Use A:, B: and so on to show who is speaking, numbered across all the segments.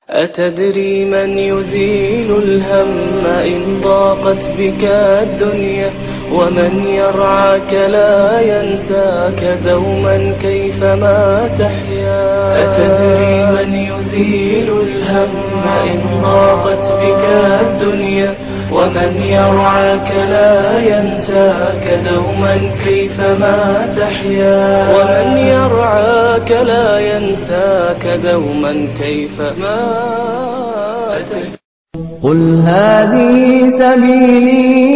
A: أتدري من يزيل الهم إن ضاقت بك الدنيا ومن يرعاك لا ينساك دوما كيفما تحيا أتدري من يزيل الهم إن ضاقت بك الدنيا ومن يرعاك لا ينساك دوما كيفما تحيا ومن يرعاك لا ينساك دوما كيفما تحيا
B: قل هذه سبيلي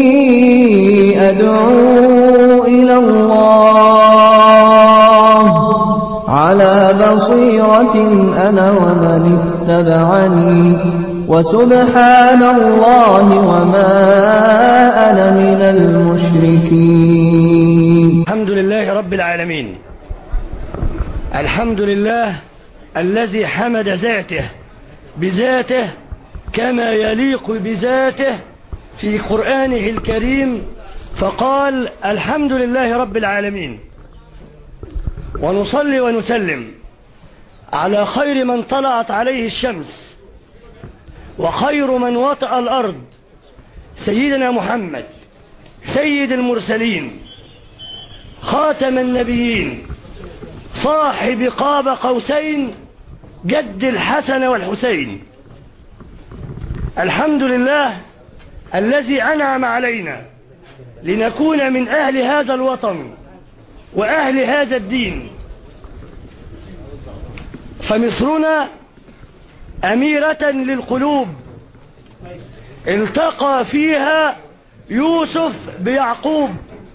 B: أدعو إلى الله على بصيرة أنا ومن اتبعني وسبحان الله وما أنا من المشركين
C: الحمد لله رب العالمين الحمد لله الذي حمد ذاته بذاته كما يليق بذاته في قرآنه الكريم فقال الحمد لله رب العالمين ونصلي ونسلم على خير من طلعت عليه الشمس وخير من وطأ الأرض سيدنا محمد سيد المرسلين خاتم النبيين صاحب قاب قوسين جد الحسن والحسين الحمد لله الذي أنعم علينا لنكون من أهل هذا الوطن وأهل هذا الدين فمصرنا أميرة للقلوب التقى فيها يوسف بيعقوب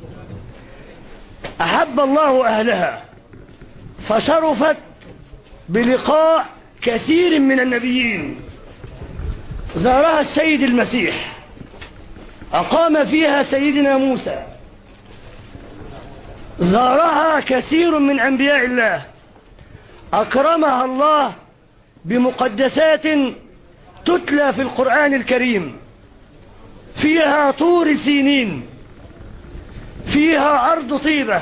C: أحب الله أهلها فشرفت بلقاء كثير من النبيين زارها السيد المسيح أقام فيها سيدنا موسى زارها كثير من أنبياء الله أكرمها الله بمقدسات تتلى في القرآن الكريم فيها طور سينين فيها أرض طيبة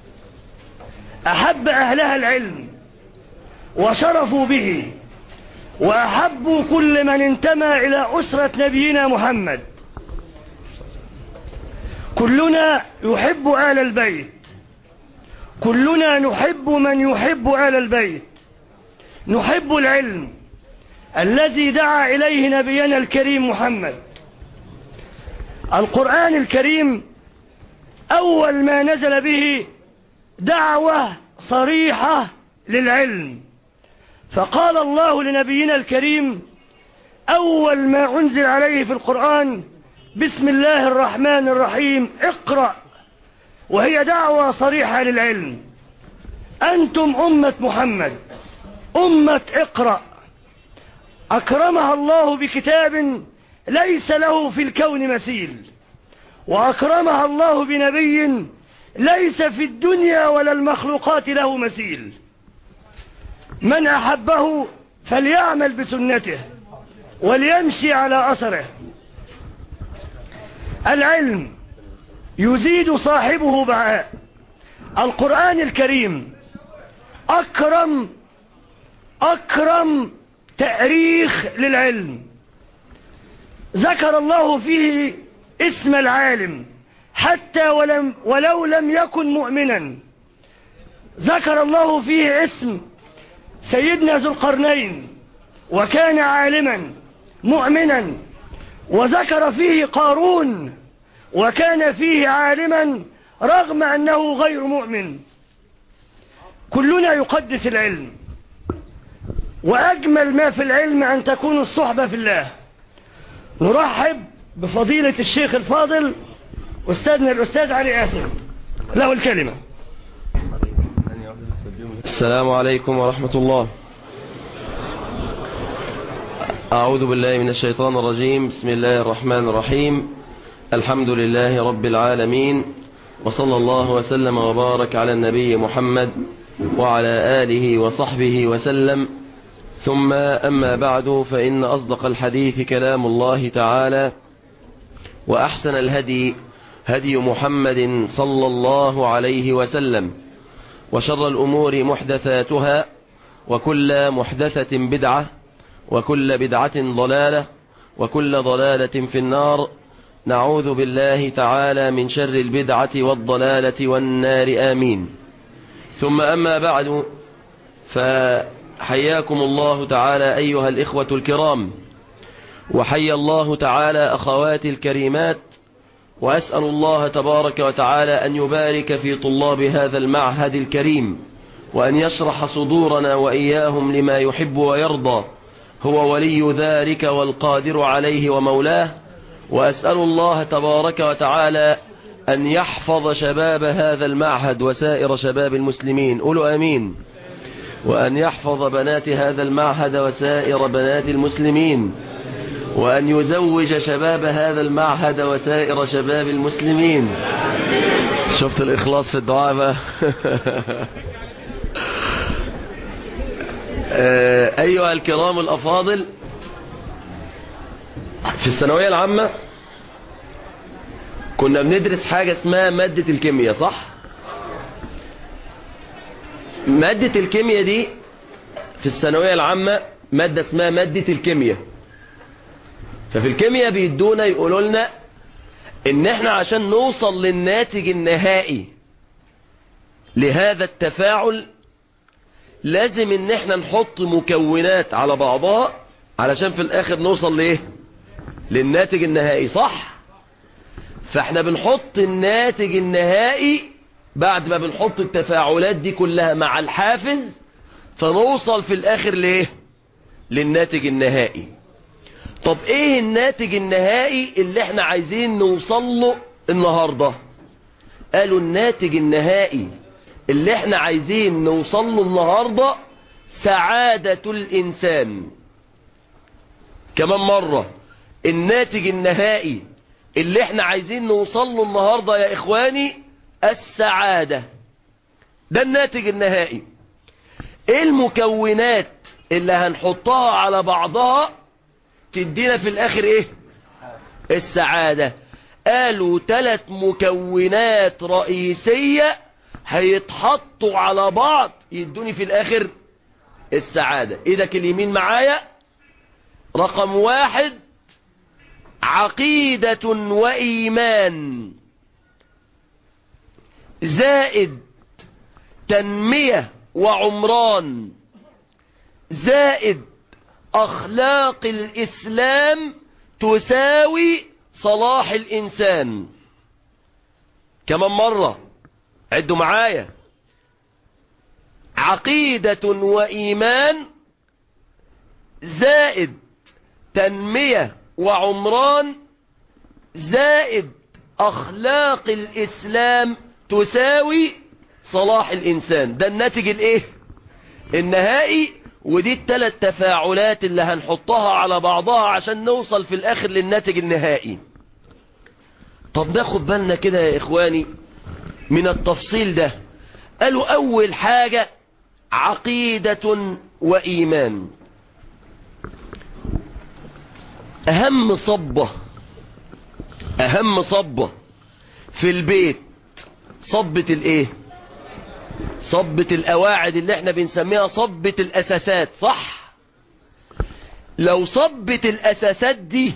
C: أحب أهلها العلم وشرفوا به وأحبوا كل من انتمى إلى أسرة نبينا محمد كلنا يحب آل البيت كلنا نحب من يحب آل البيت نحب العلم الذي دعا إليه نبينا الكريم محمد القرآن الكريم أول ما نزل به دعوة صريحة للعلم فقال الله لنبينا الكريم أول ما أنزل عليه في القرآن بسم الله الرحمن الرحيم اقرأ وهي دعوة صريحة للعلم أنتم أمة محمد أمة اقرأ أكرمها الله بكتاب ليس له في الكون مثيل وأكرمها الله بنبي ليس في الدنيا ولا المخلوقات له مثيل من أحبه فليعمل بسنته وليمشي على أثره العلم يزيد صاحبه بعاء القرآن الكريم أكرم أكرم تأريخ للعلم ذكر الله فيه اسم العالم حتى ولم ولو لم يكن مؤمنا ذكر الله فيه اسم سيدنا ذو القرنين وكان عالما مؤمنا وذكر فيه قارون وكان فيه عالما رغم أنه غير مؤمن كلنا يقدس العلم وأجمل ما في العلم أن تكون الصحبة في الله نرحب بفضيلة الشيخ الفاضل أستاذنا الأستاذ علي آسف له الكلمة
D: السلام عليكم ورحمة الله أعوذ بالله من الشيطان الرجيم بسم الله الرحمن الرحيم الحمد لله رب العالمين وصلى الله وسلم وبارك على النبي محمد وعلى آله وصحبه وسلم ثم أما بعد فإن أصدق الحديث كلام الله تعالى وأحسن الهدي هدي محمد صلى الله عليه وسلم وشر الأمور محدثاتها وكل محدثة بدعة وكل بدعة ضلالة وكل ضلالة في النار نعوذ بالله تعالى من شر البدعة والضلالة والنار آمين ثم أما بعد فحياكم الله تعالى أيها الإخوة الكرام وحيا الله تعالى أخواتي الكريمات وأسأل الله تبارك وتعالى أن يبارك في طلاب هذا المعهد الكريم وأن يشرح صدورنا وإياهم لما يحب ويرضى هو ولي ذلك والقادر عليه ومولاه وأسأل الله تبارك وتعالى أن يحفظ شباب هذا المعهد وسائر شباب المسلمين قولوا أمين وأن يحفظ بنات هذا المعهد وسائر بنات المسلمين وأن يزوج شباب هذا المعهد وسائر شباب المسلمين شفت الإخلاص في الدعاء بقى أيها الكرام الأفاضل في الثانوية العامة كنا بندرس حاجة اسمها مادة الكيمياء صح مادة الكيمياء دي في الثانوية العامة مادة اسمها مادة الكيمياء ففي الكيمياء بيدونا يقولوا لنا ان احنا عشان نوصل للناتج النهائي لهذا التفاعل لازم ان احنا نحط مكونات على بعضها علشان في الاخر نوصل لايه للناتج النهائي صح فاحنا بنحط الناتج النهائي بعد ما بنحط التفاعلات دي كلها مع الحافز فنوصل في الاخر لايه للناتج النهائي طب ايه الناتج النهائي اللي احنا عايزين نوصل له النهاردة قالوا الناتج النهائي اللي احنا عايزين نوصل له النهاردة سعادة الانسان كمان مرة الناتج النهائي اللي احنا عايزين نوصل له النهاردة يا اخواني السعادة ده الناتج النهائي ايه المكونات اللي هنحطها على بعضها تدينا في الاخر ايه السعادة قالوا ثلاث مكونات رئيسية هيتحطوا على بعض يدوني في الاخر السعادة ايدك اليمين معايا رقم واحد عقيدة وإيمان زائد تنمية وعمران زائد أخلاق الإسلام تساوي صلاح الإنسان كمان مرة عدوا معايا عقيدة وإيمان زائد تنمية وعمران زائد أخلاق الإسلام تساوي صلاح الإنسان ده الناتج الإيه النهائي ودي الثلاث تفاعلات اللي هنحطها على بعضها عشان نوصل في الآخر للناتج النهائي طب ناخد بالنا كده يا إخواني من التفصيل ده قالوا أول حاجة عقيدة وإيمان أهم صبة أهم صبة في البيت صبة الإيه صبة الأواعد اللي احنا بنسميها صبة الأساسات صح لو صبة الأساسات دي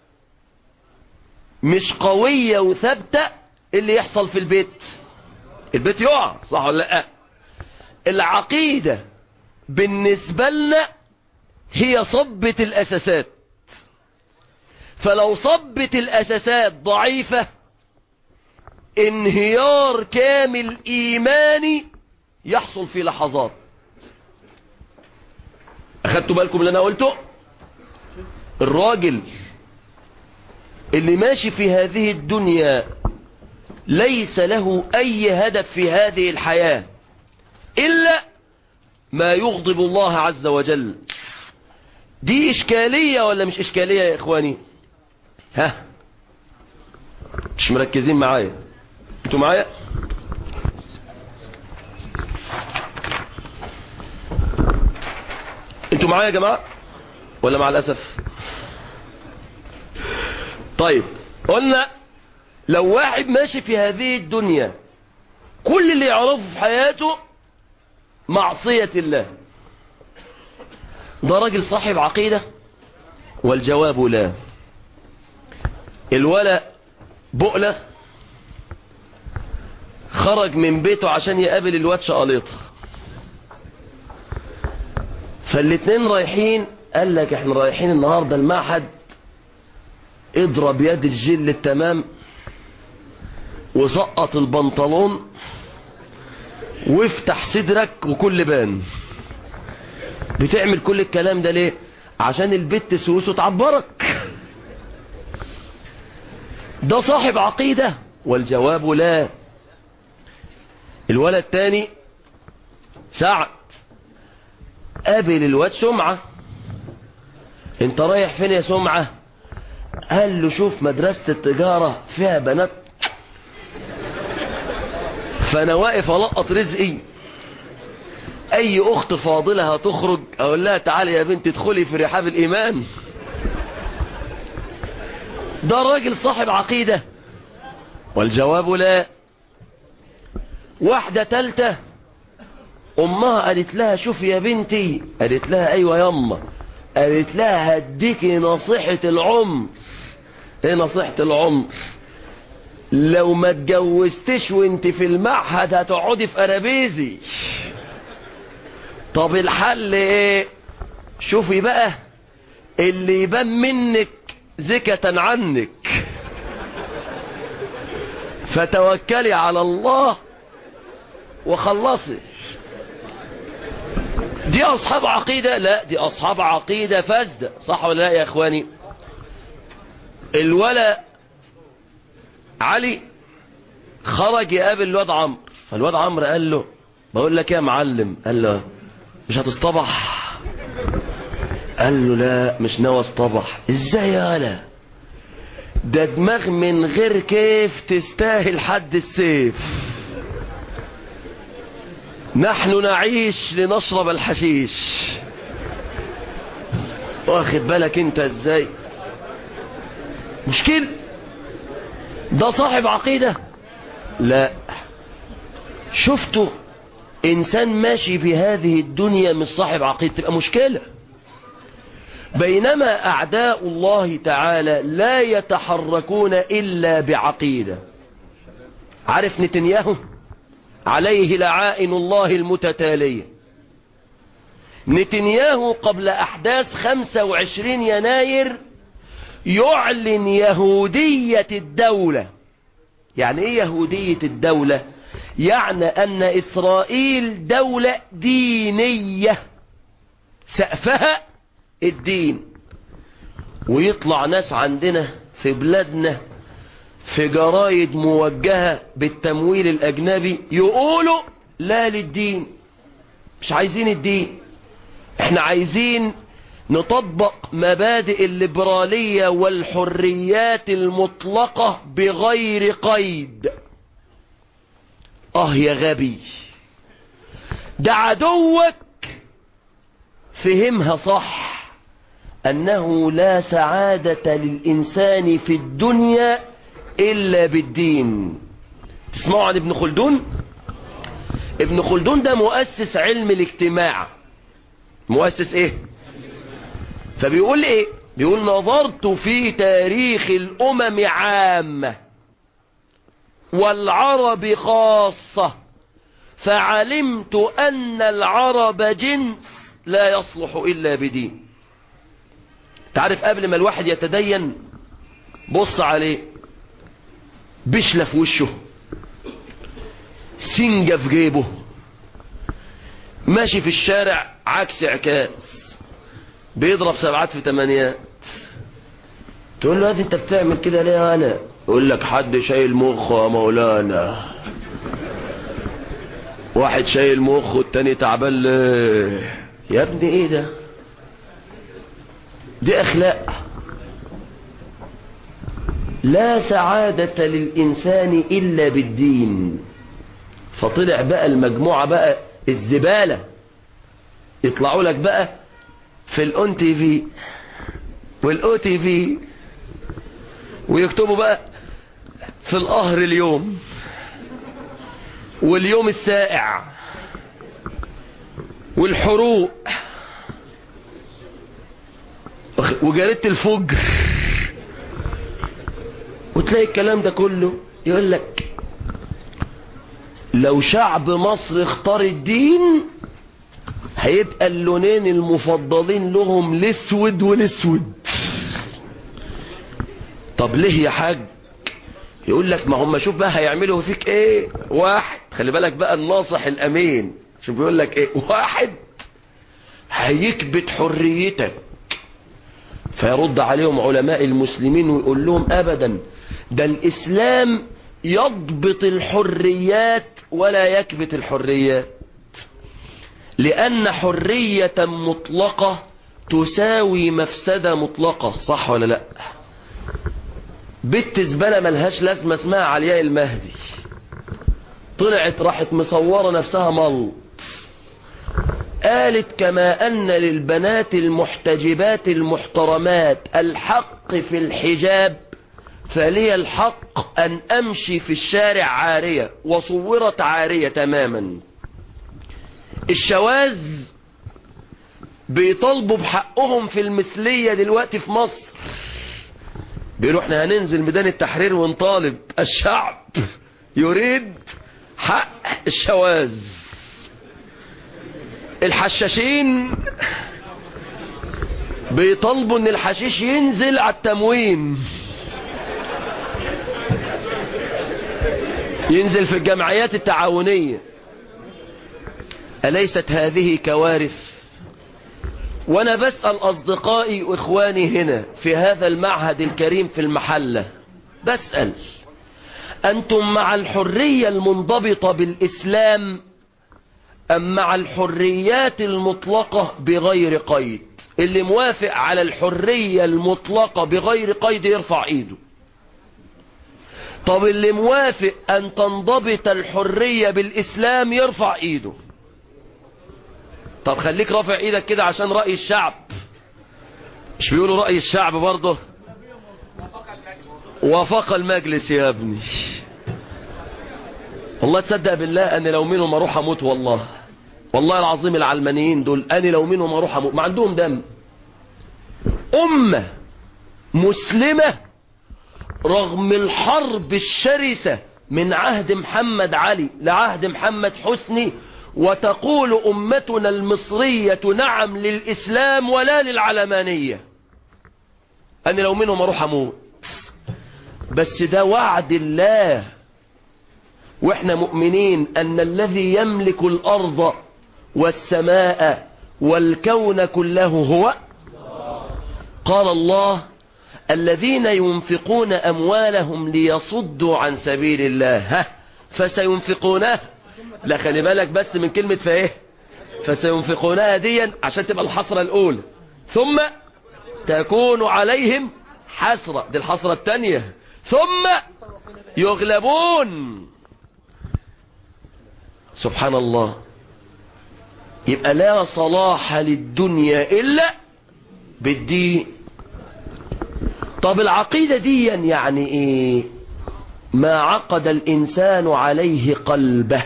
D: مش قوية وثابتة اللي يحصل في البيت البيت يقع صح ولا لا العقيدة بالنسبة لنا هي صبة الأساسات فلو صبت الأساسات ضعيفة انهيار كامل إيماني يحصل في لحظات أخدتوا بالكم اللي أنا قلته الراجل اللي ماشي في هذه الدنيا ليس له أي هدف في هذه الحياة إلا ما يغضب الله عز وجل دي إشكالية ولا مش إشكالية يا إخواني ها مش مركزين معايا انتوا معايا انتوا معايا يا جماعة ولا مع الأسف طيب قلنا لو واحد ماشي في هذه الدنيا كل اللي يعرفه في حياته معصية الله ده راجل صاحب عقيدة والجواب لا الولا بقلة خرج من بيته عشان يقابل الواد شقليطة فالاتنين رايحين قال لك احنا رايحين النهاردة المعهد اضرب يد الجل التمام وسقط البنطلون وافتح صدرك وكل بان بتعمل كل الكلام ده ليه عشان البت سوسه تعبرك ده صاحب عقيدة والجواب لا الولد تاني سعد قابل الواد سمعة انت رايح فين يا سمعة قال له شوف مدرسة التجارة فيها بنات فانا واقف القط رزقي اي اخت فاضلة هتخرج اقول لها تعالي يا بنت ادخلي في رحاب الايمان ده راجل صاحب عقيدة والجواب لا واحدة تالتة امها قالت لها شوف يا بنتي قالت لها ايوه يما قالت لها هديكي نصيحة العمر ايه نصيحة العمر لو ما اتجوزتش وانت في المعهد هتقعدي في قرابيزي طب الحل ايه شوفي بقى اللي يبان منك زكة عنك فتوكلي على الله وخلصي دي اصحاب عقيدة لا دي اصحاب عقيدة فاسدة صح ولا لا يا اخواني الولا علي خرج يقابل الواد عمرو فالواد عمرو قال له بقول لك يا معلم قال له مش هتصطبح قال له لا مش ناوي اصطبح ازاي يا لا ده دماغ من غير كيف تستاهل حد السيف نحن نعيش لنشرب الحشيش واخد بالك انت ازاي مشكلة ده صاحب عقيدة لا شفته انسان ماشي في هذه الدنيا مش صاحب عقيدة تبقى مشكلة بينما اعداء الله تعالى لا يتحركون الا بعقيدة عارف نتنياهو عليه لعائن الله المتتالية نتنياهو قبل أحداث 25 يناير يعلن يهودية الدولة يعني ايه يهودية الدولة يعني أن إسرائيل دولة دينية سقفها الدين ويطلع ناس عندنا في بلادنا في جرايد موجهة بالتمويل الأجنبي يقولوا لا للدين مش عايزين الدين احنا عايزين نطبق مبادئ الليبرالية والحريات المطلقة بغير قيد اه يا غبي ده عدوك فهمها صح انه لا سعادة للانسان في الدنيا إلا بالدين تسمعوا عن ابن خلدون ابن خلدون ده مؤسس علم الاجتماع مؤسس ايه فبيقول ايه بيقول نظرت في تاريخ الامم عامة والعرب خاصة فعلمت ان العرب جنس لا يصلح الا بدين تعرف قبل ما الواحد يتدين بص عليه بشلة في وشه سنجة في جيبه ماشي في الشارع عكس عكاس بيضرب سبعات في تمانيات تقول له هذه انت بتعمل كده ليه انا يقول لك حد شايل مخه يا مولانا واحد شايل مخه التاني تعبان ليه يا ابني ايه ده دي اخلاق لا سعادة للإنسان إلا بالدين فطلع بقى المجموعة بقى الزبالة يطلعوا لك بقى في الأون تي في والأو تي في ويكتبوا بقى في القهر اليوم واليوم السائع والحروق وخ- وجريدة الفجر وتلاقي الكلام ده كله يقول لك لو شعب مصر اختار الدين هيبقى اللونين المفضلين لهم الاسود والاسود طب ليه يا حاج يقول لك ما هم شوف بقى هيعملوا فيك ايه واحد خلي بالك بقى الناصح الامين شوف بيقول لك ايه واحد هيكبت حريتك فيرد عليهم علماء المسلمين ويقول لهم ابدا ده الاسلام يضبط الحريات ولا يكبت الحريات لان حرية مطلقة تساوي مفسدة مطلقة صح ولا لا بنت زبالة ملهاش لازمة اسمها علياء المهدي طلعت راحت مصورة نفسها ملط قالت كما أن للبنات المحتجبات المحترمات الحق في الحجاب فلي الحق أن أمشي في الشارع عارية وصورت عارية تماما الشواذ بيطالبوا بحقهم في المثلية دلوقتي في مصر بيقولوا احنا هننزل ميدان التحرير ونطالب الشعب يريد حق الشواذ الحشاشين بيطالبوا ان الحشيش ينزل على التموين ينزل في الجمعيات التعاونية أليست هذه كوارث وانا بسأل اصدقائي واخواني هنا في هذا المعهد الكريم في المحلة بسأل انتم مع الحرية المنضبطة بالاسلام ام مع الحريات المطلقة بغير قيد اللي موافق على الحرية المطلقة بغير قيد يرفع ايده طب اللي موافق ان تنضبط الحرية بالاسلام يرفع ايده طب خليك رافع ايدك كده عشان رأي الشعب مش بيقولوا رأي الشعب برضه وافق المجلس يا ابني والله تصدق بالله أنا لو منهم أروح أموت والله والله العظيم العلمانيين دول أنا لو منهم أروح أموت ما عندهم دم أمة مسلمة رغم الحرب الشرسة من عهد محمد علي لعهد محمد حسني وتقول أمتنا المصرية نعم للإسلام ولا للعلمانية أنا لو منهم أروح أموت بس ده وعد الله وإحنا مؤمنين أن الذي يملك الأرض والسماء والكون كله هو قال الله الذين ينفقون أموالهم ليصدوا عن سبيل الله ها فسينفقونه لا خلي بالك بس من كلمة فايه فسينفقونها ديا عشان تبقى الحسرة الأولى ثم تكون عليهم حسرة دي الحسرة الثانية ثم يغلبون سبحان الله يبقى لا صلاح للدنيا إلا بالدين طب العقيدة دي يعني ايه ما عقد الإنسان عليه قلبه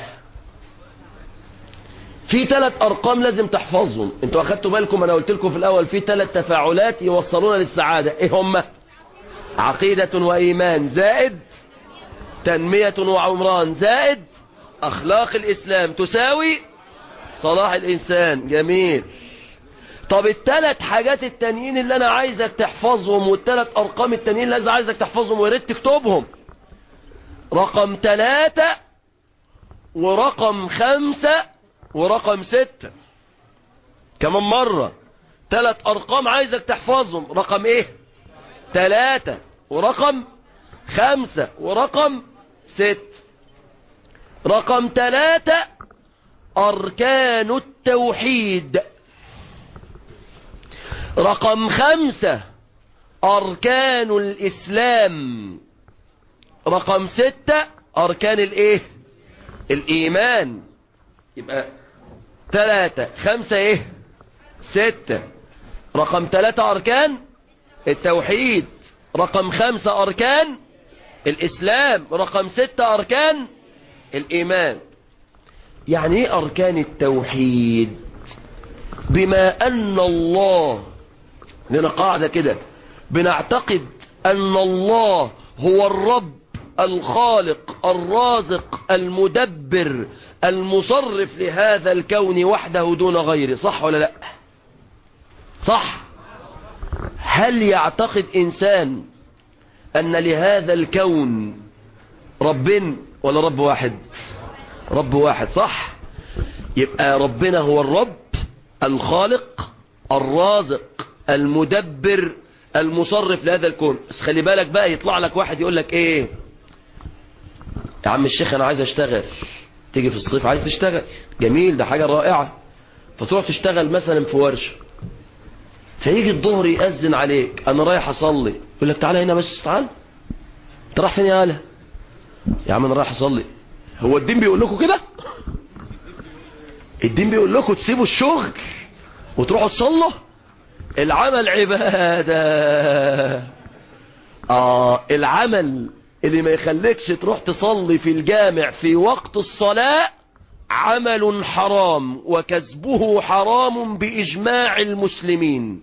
D: في ثلاث أرقام لازم تحفظهم انتوا أخدتوا بالكم أنا قلت لكم في الأول في ثلاث تفاعلات يوصلون للسعادة ايه هم عقيدة وإيمان زائد تنمية وعمران زائد أخلاق الإسلام تساوي صلاح الإنسان جميل طب الثلاث حاجات التانيين اللي أنا عايزك تحفظهم والثلاث أرقام التانيين اللي عايزك تحفظهم وياريت تكتبهم رقم ثلاثة ورقم خمسة ورقم ستة كمان مرة ثلاث أرقام عايزك تحفظهم رقم إيه ثلاثة ورقم خمسة ورقم ست رقم ثلاثة أركان التوحيد رقم خمسة أركان الإسلام رقم ستة أركان الإيه الإيمان يبقى ثلاثة خمسة إيه ستة رقم ثلاثة أركان التوحيد رقم خمسة أركان الإسلام رقم ستة أركان الإيمان يعني إيه أركان التوحيد بما أن الله لنا قاعدة كده بنعتقد أن الله هو الرب الخالق الرازق المدبر المصرف لهذا الكون وحده دون غيره صح ولا لا صح هل يعتقد إنسان أن لهذا الكون ربين ولا رب واحد رب واحد صح يبقى ربنا هو الرب الخالق الرازق المدبر المصرف لهذا الكون بس خلي بالك بقى يطلع لك واحد يقول لك ايه يا عم الشيخ انا عايز اشتغل تيجي في الصيف عايز تشتغل جميل ده حاجة رائعة فتروح تشتغل مثلا في ورشة فيجي الظهر يأذن عليك انا رايح اصلي يقول لك تعالى هنا بس تعال انت رايح فين يا آله يا عم انا رايح اصلي هو الدين بيقول لكم كده الدين بيقول لكم تسيبوا الشغل وتروحوا تصلوا العمل عبادة آه العمل اللي ما يخليكش تروح تصلي في الجامع في وقت الصلاة عمل حرام وكسبه حرام بإجماع المسلمين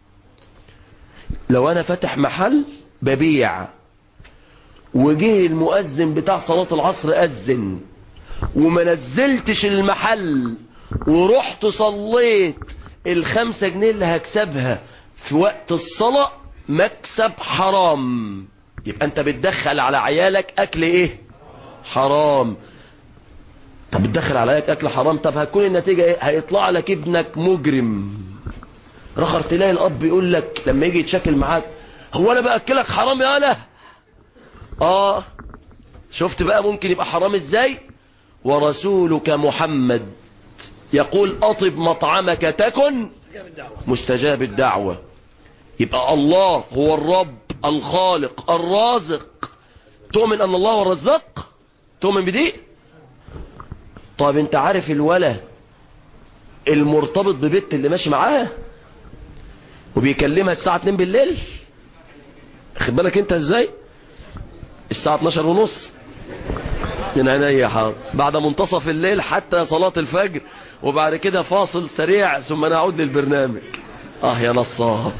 D: لو أنا فاتح محل ببيع وجه المؤذن بتاع صلاة العصر أذن وما نزلتش المحل ورحت صليت الخمسة جنيه اللي هكسبها في وقت الصلاة مكسب حرام يبقى انت بتدخل على عيالك اكل ايه حرام طب بتدخل على عيالك اكل حرام طب هتكون النتيجة ايه هيطلع لك ابنك مجرم رخر تلاقي الاب يقول لك لما يجي يتشكل معاك هو انا باكلك حرام يا انا اه شفت بقى ممكن يبقى حرام ازاي ورسولك محمد يقول أطب مطعمك تكن مستجاب الدعوة يبقى الله هو الرب الخالق الرازق تؤمن أن الله هو الرزاق تؤمن بدي طيب انت عارف الولا المرتبط ببت اللي ماشي معاها وبيكلمها الساعة 2 بالليل خد بالك انت ازاي الساعة 12 ونص من عينيا حاضر بعد منتصف الليل حتى صلاة الفجر وبعد كده فاصل سريع ثم نعود للبرنامج اه يا نصاب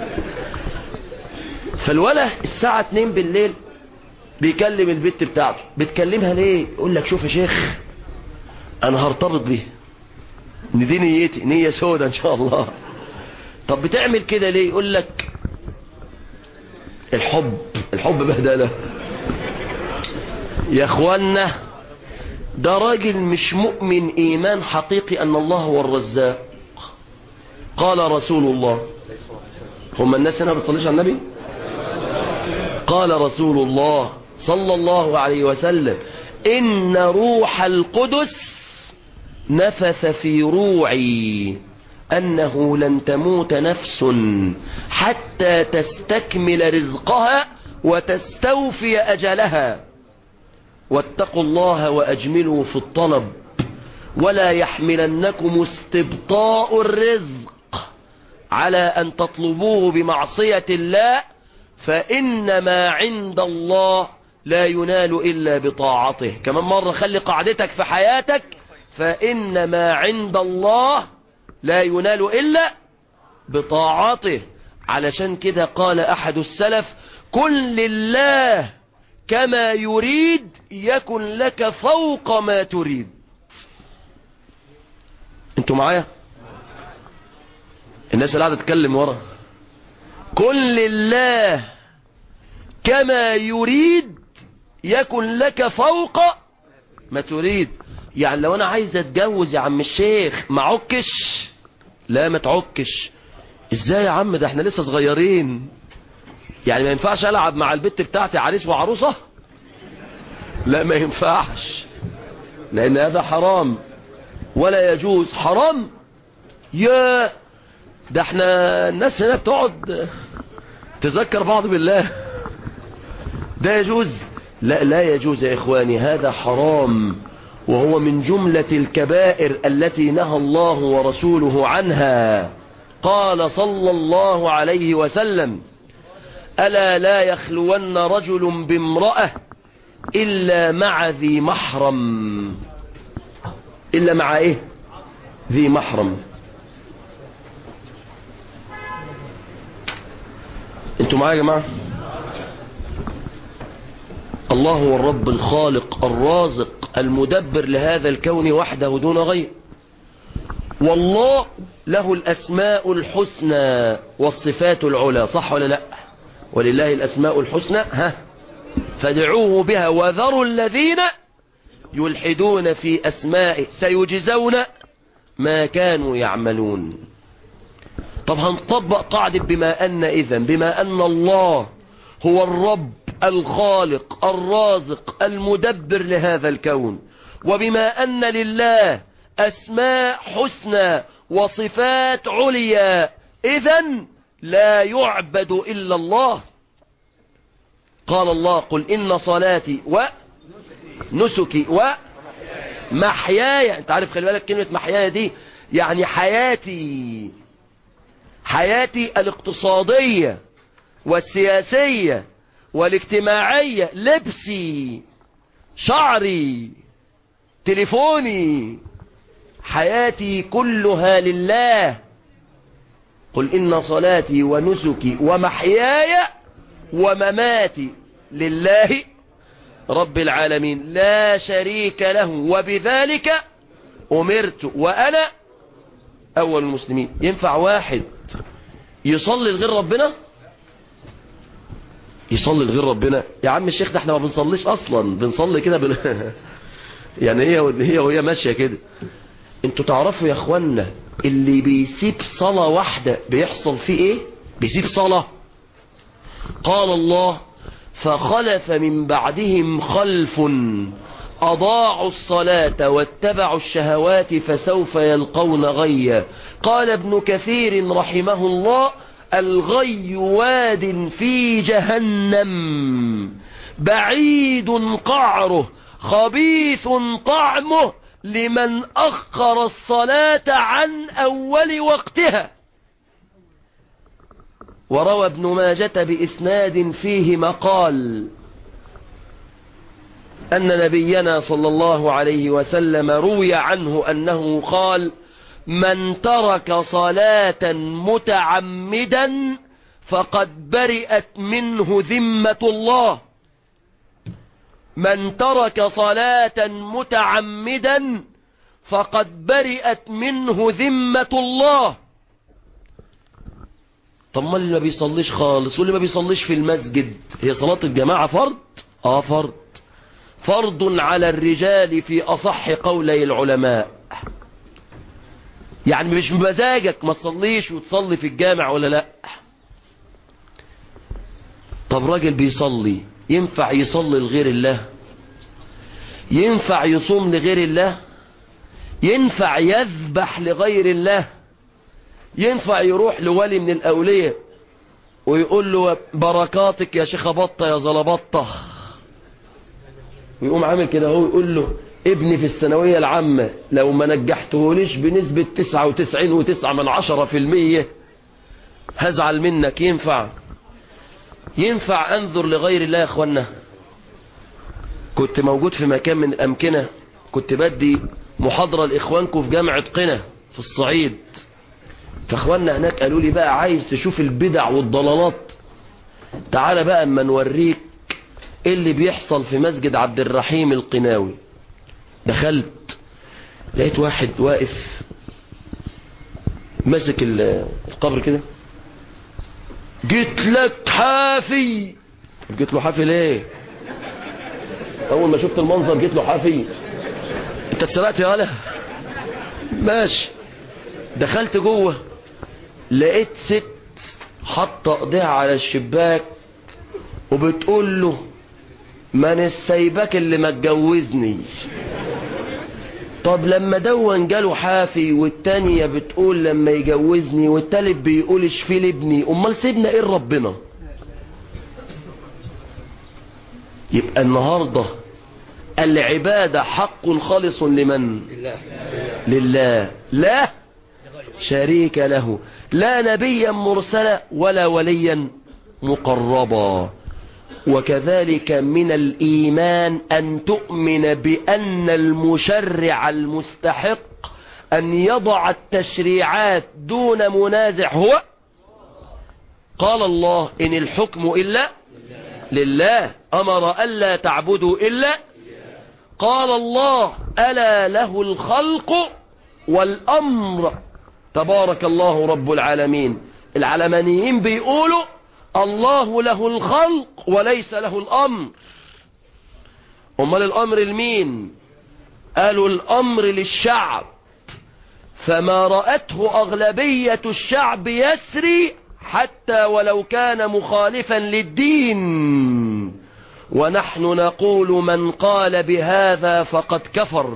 D: فالولا الساعة 2 بالليل بيكلم البت بتاعته بتكلمها ليه يقول لك شوف يا شيخ انا هرتبط بيها ان دي نيتي نية سودة ان شاء الله طب بتعمل كده ليه يقول لك الحب الحب بهدله يا اخوانا ده راجل مش مؤمن ايمان حقيقي ان الله هو الرزاق قال رسول الله هم الناس هنا بتصليش على النبي قال رسول الله صلى الله عليه وسلم ان روح القدس نفث في روعي انه لن تموت نفس حتى تستكمل رزقها وتستوفي اجلها واتقوا الله وأجملوا في الطلب ولا يحملنكم استبطاء الرزق على أن تطلبوه بمعصية الله فإن ما عند الله لا ينال إلا بطاعته كمان مرة خلي قاعدتك في حياتك فإن ما عند الله لا ينال إلا بطاعته علشان كده قال أحد السلف كن لله كما يريد يكن لك فوق ما تريد انتوا معايا الناس اللي قاعده تتكلم ورا كن لله كما يريد يكن لك فوق ما تريد يعني لو انا عايز اتجوز يا عم الشيخ ما عكش لا ما تعكش ازاي يا عم ده احنا لسه صغيرين يعني ما ينفعش العب مع البت بتاعتي عريس وعروسة لا ما ينفعش لان هذا حرام ولا يجوز حرام يا ده احنا الناس هنا بتقعد تذكر بعض بالله ده يجوز لا لا يجوز يا إخواني هذا حرام وهو من جملة الكبائر التي نهى الله ورسوله عنها قال صلى الله عليه وسلم ألا لا يخلون رجل بامرأة إلا مع ذي محرم إلا مع إيه ذي محرم انتوا معايا يا جماعة الله هو الرب الخالق الرازق المدبر لهذا الكون وحده دون غير والله له الأسماء الحسنى والصفات العلى صح ولا لا ولله الأسماء الحسنى ها فادعوه بها وذروا الذين يلحدون في أسمائه سيجزون ما كانوا يعملون طب هنطبق قاعدة بما أن إذن بما أن الله هو الرب الخالق الرازق المدبر لهذا الكون وبما أن لله أسماء حسنى وصفات عليا إذن لا يعبد إلا الله قال الله قل إن صلاتي ونسكي ومحياي انت عارف خلي بالك كلمة محياي دي يعني حياتي حياتي الاقتصادية والسياسية والاجتماعية لبسي شعري تليفوني حياتي كلها لله قل إن صلاتي ونسكي ومحياي ومماتي لله رب العالمين لا شريك له وبذلك أمرت وأنا أول المسلمين ينفع واحد يصلي لغير ربنا يصلي لغير ربنا يا عم الشيخ ده احنا ما بنصليش اصلا بنصلي كده بال... يعني هي هي وهي ماشيه كده انتوا تعرفوا يا اخوانا اللي بيسيب صلاة واحدة بيحصل فيه ايه بيسيب صلاة قال الله فخلف من بعدهم خلف أضاعوا الصلاة واتبعوا الشهوات فسوف يلقون غيا قال ابن كثير رحمه الله الغي واد في جهنم بعيد قعره خبيث طعمه لمن أخر الصلاة عن أول وقتها وروى ابن ماجة بإسناد فيه مقال أن نبينا صلى الله عليه وسلم روي عنه أنه قال من ترك صلاة متعمدا فقد برئت منه ذمة الله من ترك صلاة متعمدا فقد برئت منه ذمة الله طب ما اللي ما بيصليش خالص واللي ما بيصليش في المسجد هي صلاة الجماعة فرض اه فرض فرض على الرجال في أصح قولي العلماء يعني مش بمزاجك ما تصليش وتصلي في الجامع ولا لا طب راجل بيصلي ينفع يصلي لغير الله ينفع يصوم لغير الله ينفع يذبح لغير الله ينفع يروح لولي من الأولياء ويقول له بركاتك يا شيخ بطة يا زلبطة ويقوم عامل كده هو يقول له ابني في الثانوية العامة لو ما نجحتهوليش بنسبة تسعة وتسعين وتسعة من عشرة في المية هزعل منك ينفع ينفع انظر لغير الله يا اخوانا كنت موجود في مكان من الامكنة كنت بدي محاضرة لاخوانكم في جامعة قنا في الصعيد فاخواننا هناك قالوا لي بقى عايز تشوف البدع والضلالات تعال بقى اما نوريك ايه اللي بيحصل في مسجد عبد الرحيم القناوي دخلت لقيت واحد واقف ماسك القبر كده جيت لك حافي جيت له حافي ليه اول ما شفت المنظر جيت له حافي انت اتسرقت يا ولا ماشي دخلت جوه لقيت ست حاطه ايديها على الشباك وبتقول له من السيبك اللي ما اتجوزني طب لما دون جاله حافي والتانية بتقول لما يجوزني والتالت بيقول اشفي لابني امال سيبنا ايه ربنا يبقى النهاردة العبادة حق خالص لمن لله لا شريك له لا نبيا مرسلا ولا وليا مقربا وكذلك من الإيمان أن تؤمن بأن المشرع المستحق أن يضع التشريعات دون منازع هو قال الله إن الحكم إلا لله أمر ألا تعبدوا إلا قال الله ألا له الخلق والأمر تبارك الله رب العالمين العلمانيين بيقولوا الله له الخلق وليس له الأمر أمال الأمر لمين قالوا الأمر للشعب فما رأته أغلبية الشعب يسري حتى ولو كان مخالفا للدين ونحن نقول من قال بهذا فقد كفر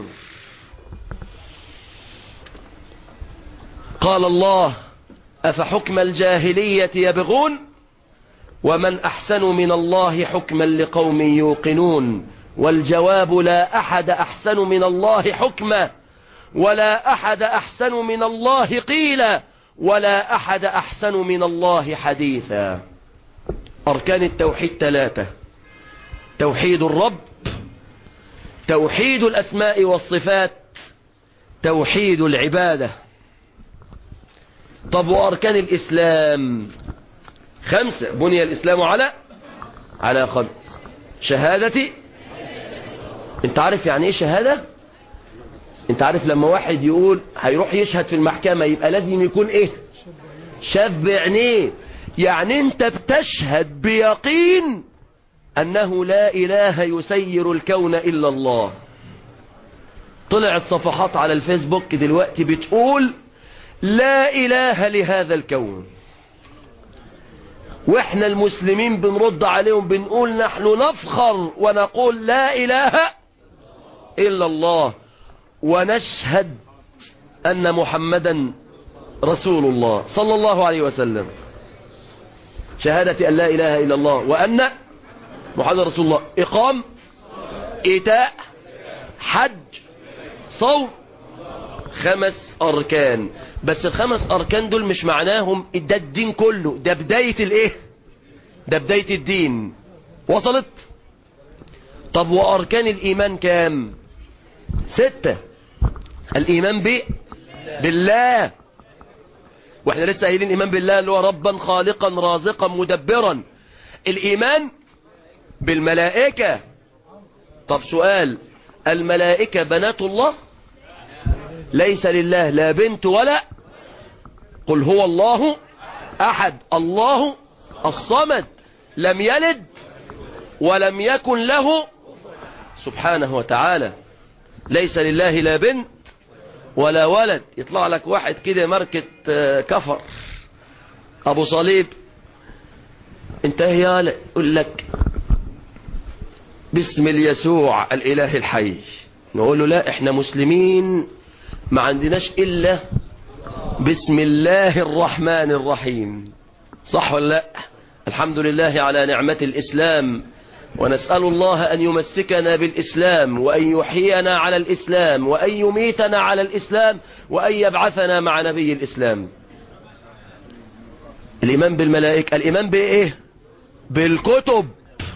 D: قال الله أفحكم الجاهلية يبغون ومن أحسن من الله حكما لقوم يوقنون والجواب لا أحد أحسن من الله حكما ولا أحد أحسن من الله قيلا ولا أحد أحسن من الله حديثا أركان التوحيد ثلاثة توحيد الرب توحيد الأسماء والصفات توحيد العبادة طب وأركان الإسلام خمسة بني الإسلام على على خمس شهادتي انت عارف يعني ايه شهادة انت عارف لما واحد يقول هيروح يشهد في المحكمة يبقى لازم يكون ايه شاف بعينيه يعني انت بتشهد بيقين انه لا اله يسير الكون الا الله طلعت صفحات على الفيسبوك دلوقتي بتقول لا اله لهذا الكون واحنا المسلمين بنرد عليهم بنقول نحن نفخر ونقول لا اله الا الله ونشهد أن محمدا رسول الله صلى الله عليه وسلم شهادة أن لا إله إلا الله وأن محمد رسول الله إقام إيتاء حج صوم خمس أركان بس الخمس أركان دول مش معناهم ده الدين كله ده بداية الإيه ده بداية الدين وصلت طب وأركان الإيمان كام ستة الإيمان ب بالله واحنا لسه قايلين إيمان بالله اللي هو ربا خالقا رازقا مدبرا الإيمان بالملائكة طب سؤال الملائكة بنات الله ليس لله لا بنت ولا قل هو الله أحد الله الصمد لم يلد ولم يكن له سبحانه وتعالى ليس لله لا بنت ولا ولد يطلع لك واحد كده ماركة كفر ابو صليب انت يا يقول لك باسم اليسوع الاله الحي نقول له لا احنا مسلمين ما عندناش الا بسم الله الرحمن الرحيم صح ولا لا الحمد لله على نعمة الاسلام ونسأل الله أن يمسكنا بالإسلام وأن يحيينا على الإسلام وأن يميتنا على الإسلام وأن يبعثنا مع نبي الإسلام الإيمان بالملائكة الإيمان بإيه بالكتب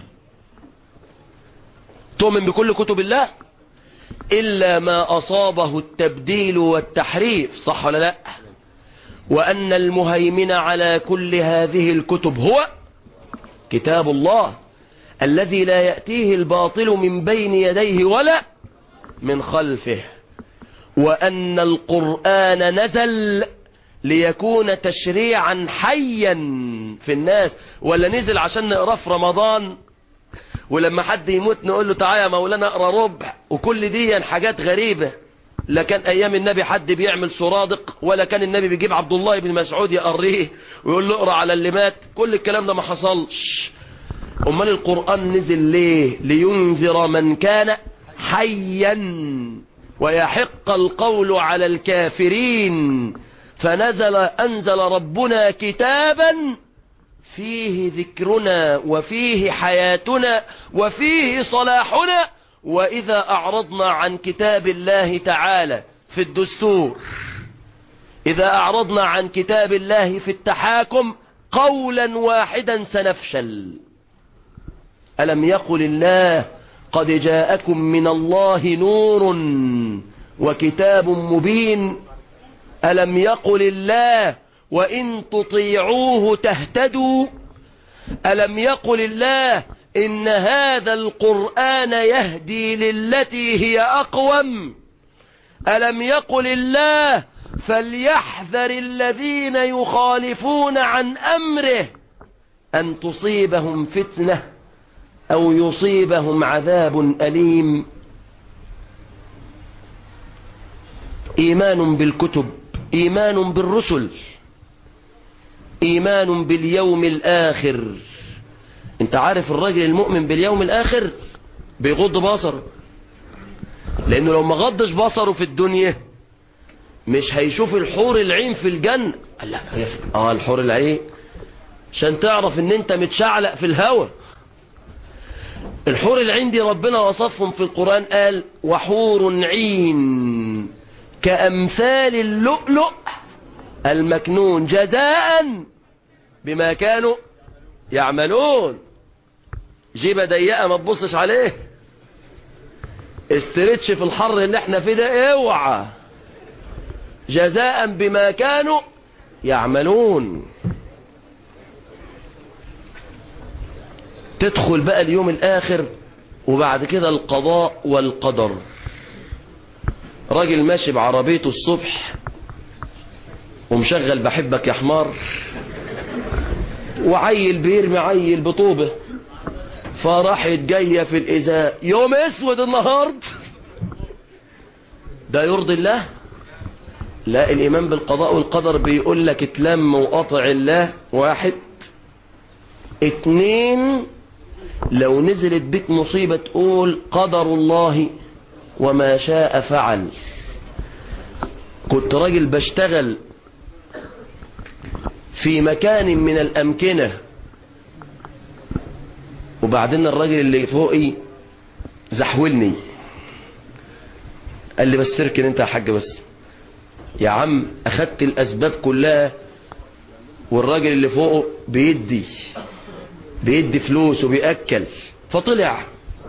D: تؤمن بكل كتب الله إلا ما أصابه التبديل والتحريف صح ولا لا وأن المهيمن على كل هذه الكتب هو كتاب الله الذي لا يأتيه الباطل من بين يديه ولا من خلفه وأن القرآن نزل ليكون تشريعا حيا في الناس ولا نزل عشان نقراه في رمضان ولما حد يموت نقول له تعالى يا مولانا اقرا ربع وكل دي حاجات غريبة لا كان ايام النبي حد بيعمل سرادق ولا كان النبي بيجيب عبد الله بن مسعود يقريه ويقول له اقرا على اللي مات كل الكلام ده ما حصلش امال القرآن نزل ليه لينذر من كان حيا ويحق القول على الكافرين فنزل أنزل ربنا كتابا فيه ذكرنا وفيه حياتنا وفيه صلاحنا وإذا أعرضنا عن كتاب الله تعالى في الدستور إذا أعرضنا عن كتاب الله في التحاكم قولا واحدا سنفشل ألم يقل الله قد جاءكم من الله نور وكتاب مبين ألم يقل الله وإن تطيعوه تهتدوا ألم يقل الله إن هذا القرآن يهدي للتي هي أقوم ألم يقل الله فليحذر الذين يخالفون عن أمره أن تصيبهم فتنة أو يصيبهم عذاب أليم إيمان بالكتب إيمان بالرسل إيمان باليوم الآخر انت عارف الراجل المؤمن باليوم الآخر بيغض بصره لأنه لو ما غضش بصره في الدنيا مش هيشوف الحور العين في الجنة قال لا اه الحور العين عشان تعرف ان انت متشعلق في الهوى الحور العين دي ربنا وصفهم في القرآن قال وحور عين كأمثال اللؤلؤ المكنون جزاء بما كانوا يعملون جيبة ضيقة ما تبصش عليه استرتش في الحر اللي احنا فيه ده اوعى جزاء بما كانوا يعملون تدخل بقى اليوم الآخر وبعد كده القضاء والقدر راجل ماشي بعربيته الصبح ومشغل بحبك يا حمار وعيل بيرمي عيل بطوبة فراحت جاية في الإزاء يوم اسود النهارد ده يرضي الله لا الإيمان بالقضاء والقدر بيقول لك اتلم وقطع الله واحد اتنين لو نزلت بك مصيبة تقول قدر الله وما شاء فعل كنت راجل بشتغل في مكان من الأمكنة وبعدين الراجل اللي فوقي زحولني قال لي بس اركن انت يا حاج بس يا عم اخدت الاسباب كلها والراجل اللي فوقه بيدي بيدي فلوس وبيأكل فطلع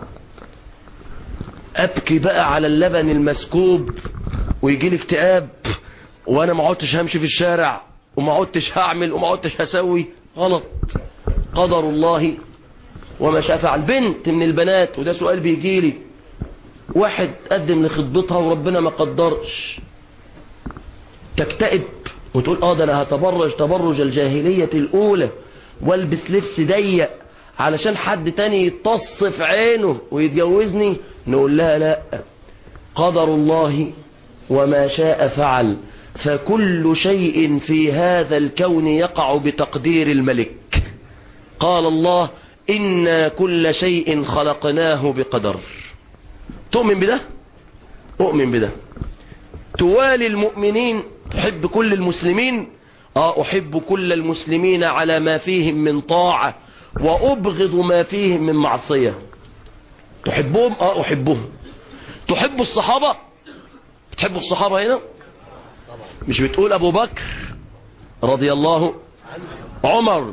D: ابكي بقى على اللبن المسكوب ويجي لي اكتئاب وانا ما عدتش همشي في الشارع وما عدتش هعمل وما عدتش هسوي غلط قدر الله وما شاء فعل بنت من البنات وده سؤال بيجي لي واحد قدم لخطبتها وربنا ما قدرش تكتئب وتقول اه ده انا هتبرج تبرج الجاهلية الاولى والبس لبس ضيق علشان حد تاني يتص في عينه ويتجوزني نقول لها لا قدر الله وما شاء فعل فكل شيء في هذا الكون يقع بتقدير الملك قال الله إنا كل شيء خلقناه بقدر تؤمن بده أؤمن بده توالي المؤمنين تحب كل المسلمين آه أحب كل المسلمين على ما فيهم من طاعة وأبغض ما فيهم من معصية تحبهم آه أحبهم تحب الصحابة تحب الصحابة هنا مش بتقول أبو بكر رضي الله عمر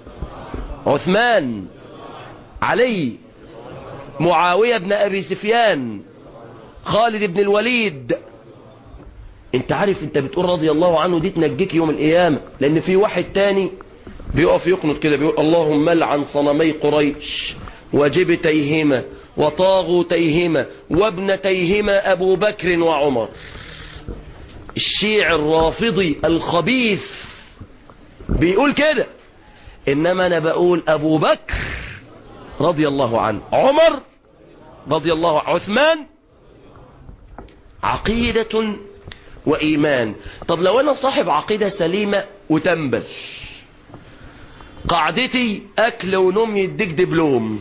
D: عثمان علي معاوية بن أبي سفيان خالد بن الوليد انت عارف انت بتقول رضي الله عنه دي تنجيك يوم القيامة لان في واحد تاني بيقف يقنط كده بيقول اللهم لعن صنمي قريش وجبتيهما وطاغوتيهما وابنتيهما ابو بكر وعمر الشيع الرافضي الخبيث بيقول كده انما انا بقول ابو بكر رضي الله عنه عمر رضي الله عنه عثمان عقيدة وإيمان طب لو أنا صاحب عقيدة سليمة وتنبل قعدتي أكل ونوم يديك دبلوم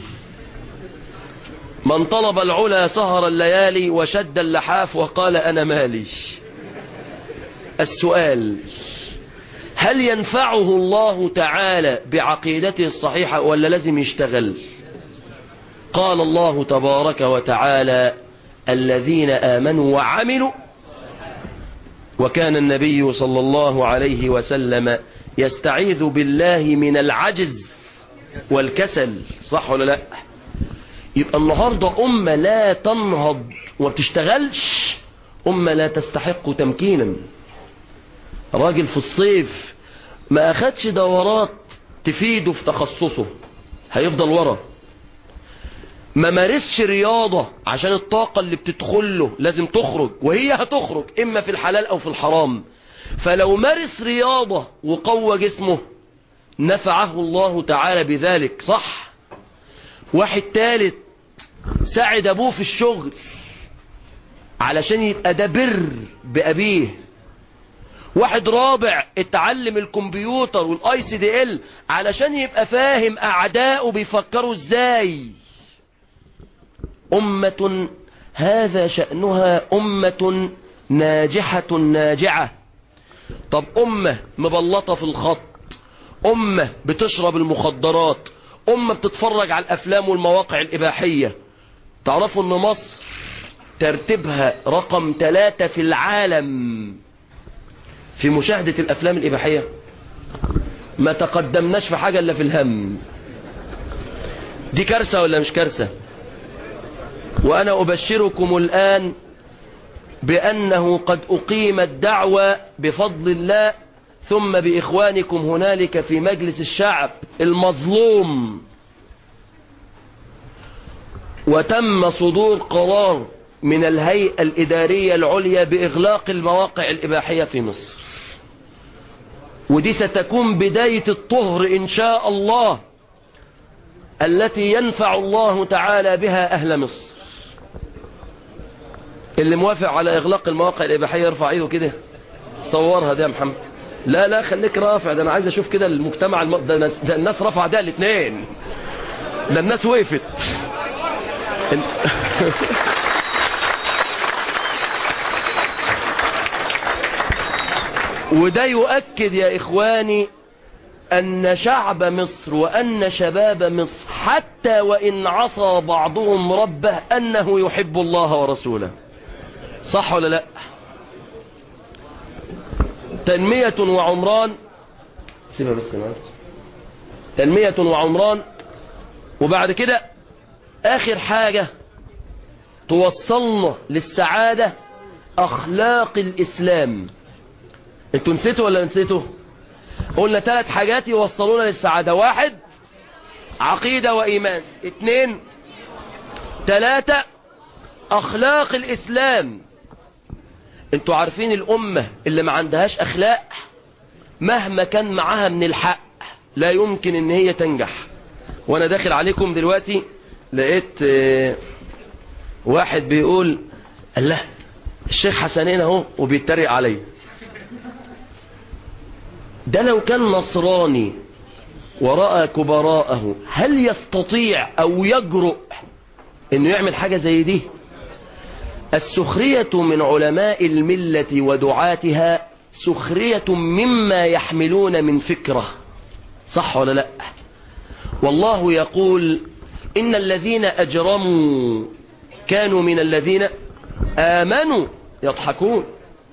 D: من طلب العلا سهر الليالي وشد اللحاف وقال أنا مالي السؤال هل ينفعه الله تعالى بعقيدته الصحيحة ولا لازم يشتغل قال الله تبارك وتعالى الذين آمنوا وعملوا وكان النبي صلى الله عليه وسلم يستعيذ بالله من العجز والكسل صح ولا لا يبقى النهاردة أمة لا تنهض وما بتشتغلش أمة لا تستحق تمكينا راجل في الصيف ما اخدش دورات تفيده في تخصصه هيفضل ورا ما مارسش رياضة عشان الطاقة اللي بتدخله لازم تخرج وهي هتخرج اما في الحلال او في الحرام فلو مارس رياضة وقوى جسمه نفعه الله تعالى بذلك صح واحد تالت ساعد ابوه في الشغل علشان يبقى ده بر بأبيه واحد رابع اتعلم الكمبيوتر والاي سي دي ال علشان يبقى فاهم اعدائه بيفكروا ازاي امة هذا شأنها امة ناجحة ناجعة طب امة مبلطة في الخط امة بتشرب المخدرات امة بتتفرج على الافلام والمواقع الاباحية تعرفوا ان مصر ترتيبها رقم ثلاثة في العالم في مشاهدة الأفلام الإباحية ما تقدمناش في حاجة إلا في الهم دي كارثة ولا مش كارثة وأنا أبشركم الآن بأنه قد أقيمت دعوة بفضل الله ثم بإخوانكم هنالك في مجلس الشعب المظلوم وتم صدور قرار من الهيئة الإدارية العليا بإغلاق المواقع الإباحية في مصر ودي ستكون بداية الطهر إن شاء الله التي ينفع الله تعالى بها أهل مصر اللي موافق على إغلاق المواقع الإباحية يرفع ايده كده صورها ده يا محمد لا لا خليك رافع ده أنا عايز أشوف كده المجتمع الم... ده, الناس... ده الناس رفع ده الاثنين ده الناس وقفت وده يؤكد يا إخواني أن شعب مصر وأن شباب مصر حتى وإن عصى بعضهم ربه أنه يحب الله ورسوله صح ولا لا تنمية وعمران سيبها بس معاك تنمية وعمران وبعد كده آخر حاجة توصلنا للسعادة أخلاق الإسلام انتوا نسيتوا ولا نسيتوا قلنا ثلاث حاجات يوصلونا للسعادة واحد عقيدة وإيمان اتنين ثلاثة أخلاق الإسلام انتوا عارفين الأمة اللي ما عندهاش أخلاق مهما كان معاها من الحق لا يمكن ان هي تنجح وانا داخل عليكم دلوقتي لقيت اه واحد بيقول الله الشيخ حسنين اهو وبيتريق عليا ده لو كان نصراني ورأى كبراءه هل يستطيع أو يجرؤ أنه يعمل حاجة زي دي السخرية من علماء الملة ودعاتها سخرية مما يحملون من فكرة صح ولا لا والله يقول إن الذين أجرموا كانوا من الذين آمنوا يضحكون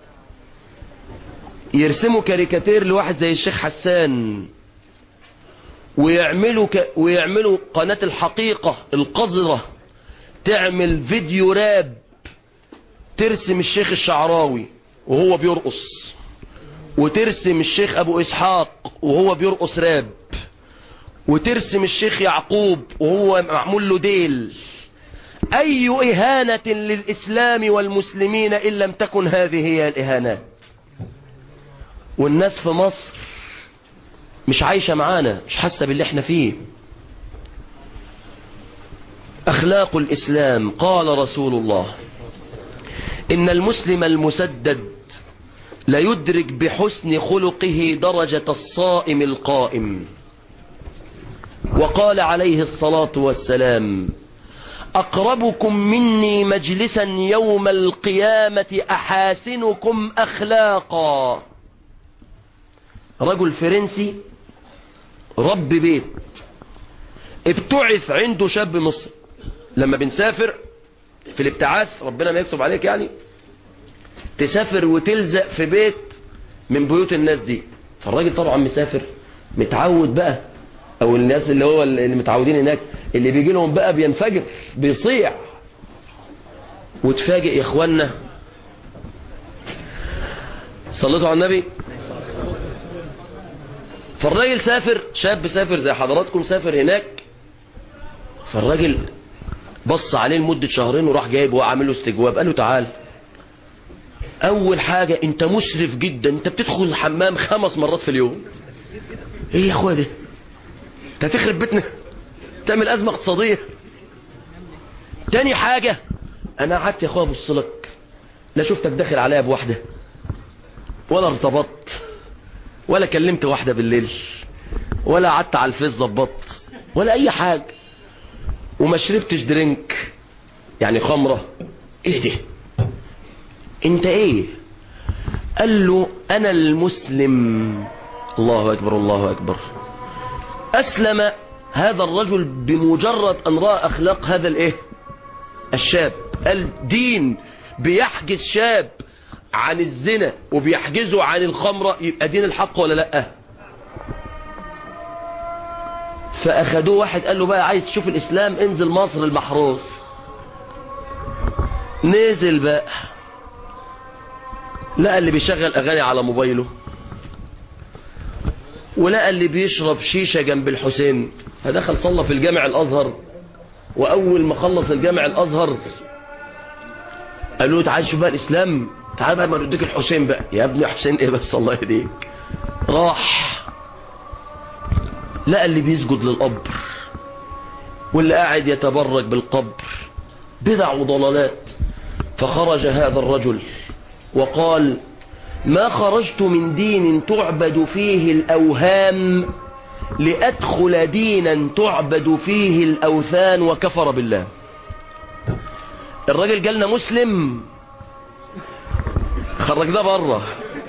D: يرسموا كاريكاتير لواحد زي الشيخ حسان ويعملوا ك... ويعملوا قناة الحقيقة القذرة تعمل فيديو راب ترسم الشيخ الشعراوي وهو بيرقص وترسم الشيخ ابو اسحاق وهو بيرقص راب وترسم الشيخ يعقوب وهو معمول له ديل اي اهانة للاسلام والمسلمين ان لم تكن هذه هي الاهانات والناس في مصر مش عايشة معانا مش حاسة باللي احنا فيه أخلاق الإسلام قال رسول الله إن المسلم المسدد لا يدرك بحسن خلقه درجة الصائم القائم وقال عليه الصلاة والسلام أقربكم مني مجلسا يوم القيامة أحاسنكم أخلاقا رجل فرنسي رب بيت ابتعث عنده شاب مصري لما بنسافر في الابتعاث ربنا ما يكتب عليك يعني تسافر وتلزق في بيت من بيوت الناس دي فالراجل طبعا مسافر متعود بقى او الناس اللي هو اللي متعودين هناك اللي بيجي لهم بقى بينفجر بيصيع وتفاجئ يا اخوانا صليتوا على النبي فالراجل سافر شاب سافر زي حضراتكم سافر هناك فالراجل بص عليه لمدة شهرين وراح جايبه وعامل له استجواب قال له تعال اول حاجة انت مسرف جدا انت بتدخل الحمام خمس مرات في اليوم ايه يا اخويا ده انت هتخرب بيتنا تعمل ازمة اقتصادية تاني حاجة انا قعدت يا اخويا ابص لك لا شفتك داخل عليا بواحدة ولا ارتبطت ولا كلمت واحدة بالليل ولا قعدت على الفيس ظبطت ولا اي حاجة وما شربتش درينك يعني خمرة ايه ده انت ايه قال له انا المسلم الله اكبر الله اكبر اسلم هذا الرجل بمجرد ان رأى اخلاق هذا الايه الشاب الدين بيحجز شاب عن الزنا وبيحجزه عن الخمرة يبقى دين الحق ولا لا فاخدوه واحد قال له بقى عايز تشوف الاسلام انزل مصر المحروس نزل بقى لقى اللي بيشغل اغاني على موبايله ولقى اللي بيشرب شيشة جنب الحسين فدخل صلى في الجامع الازهر واول ما خلص الجامع الازهر قالوا له تعال شوف بقى الاسلام تعال بقى ما نديك الحسين بقى يا ابني حسين ايه بس الله يهديك راح لقى اللي بيسجد للقبر واللي قاعد يتبرك بالقبر بدع وضلالات فخرج هذا الرجل وقال ما خرجت من دين تعبد فيه الأوهام لأدخل دينا تعبد فيه الأوثان وكفر بالله الراجل قالنا مسلم خرجنا بره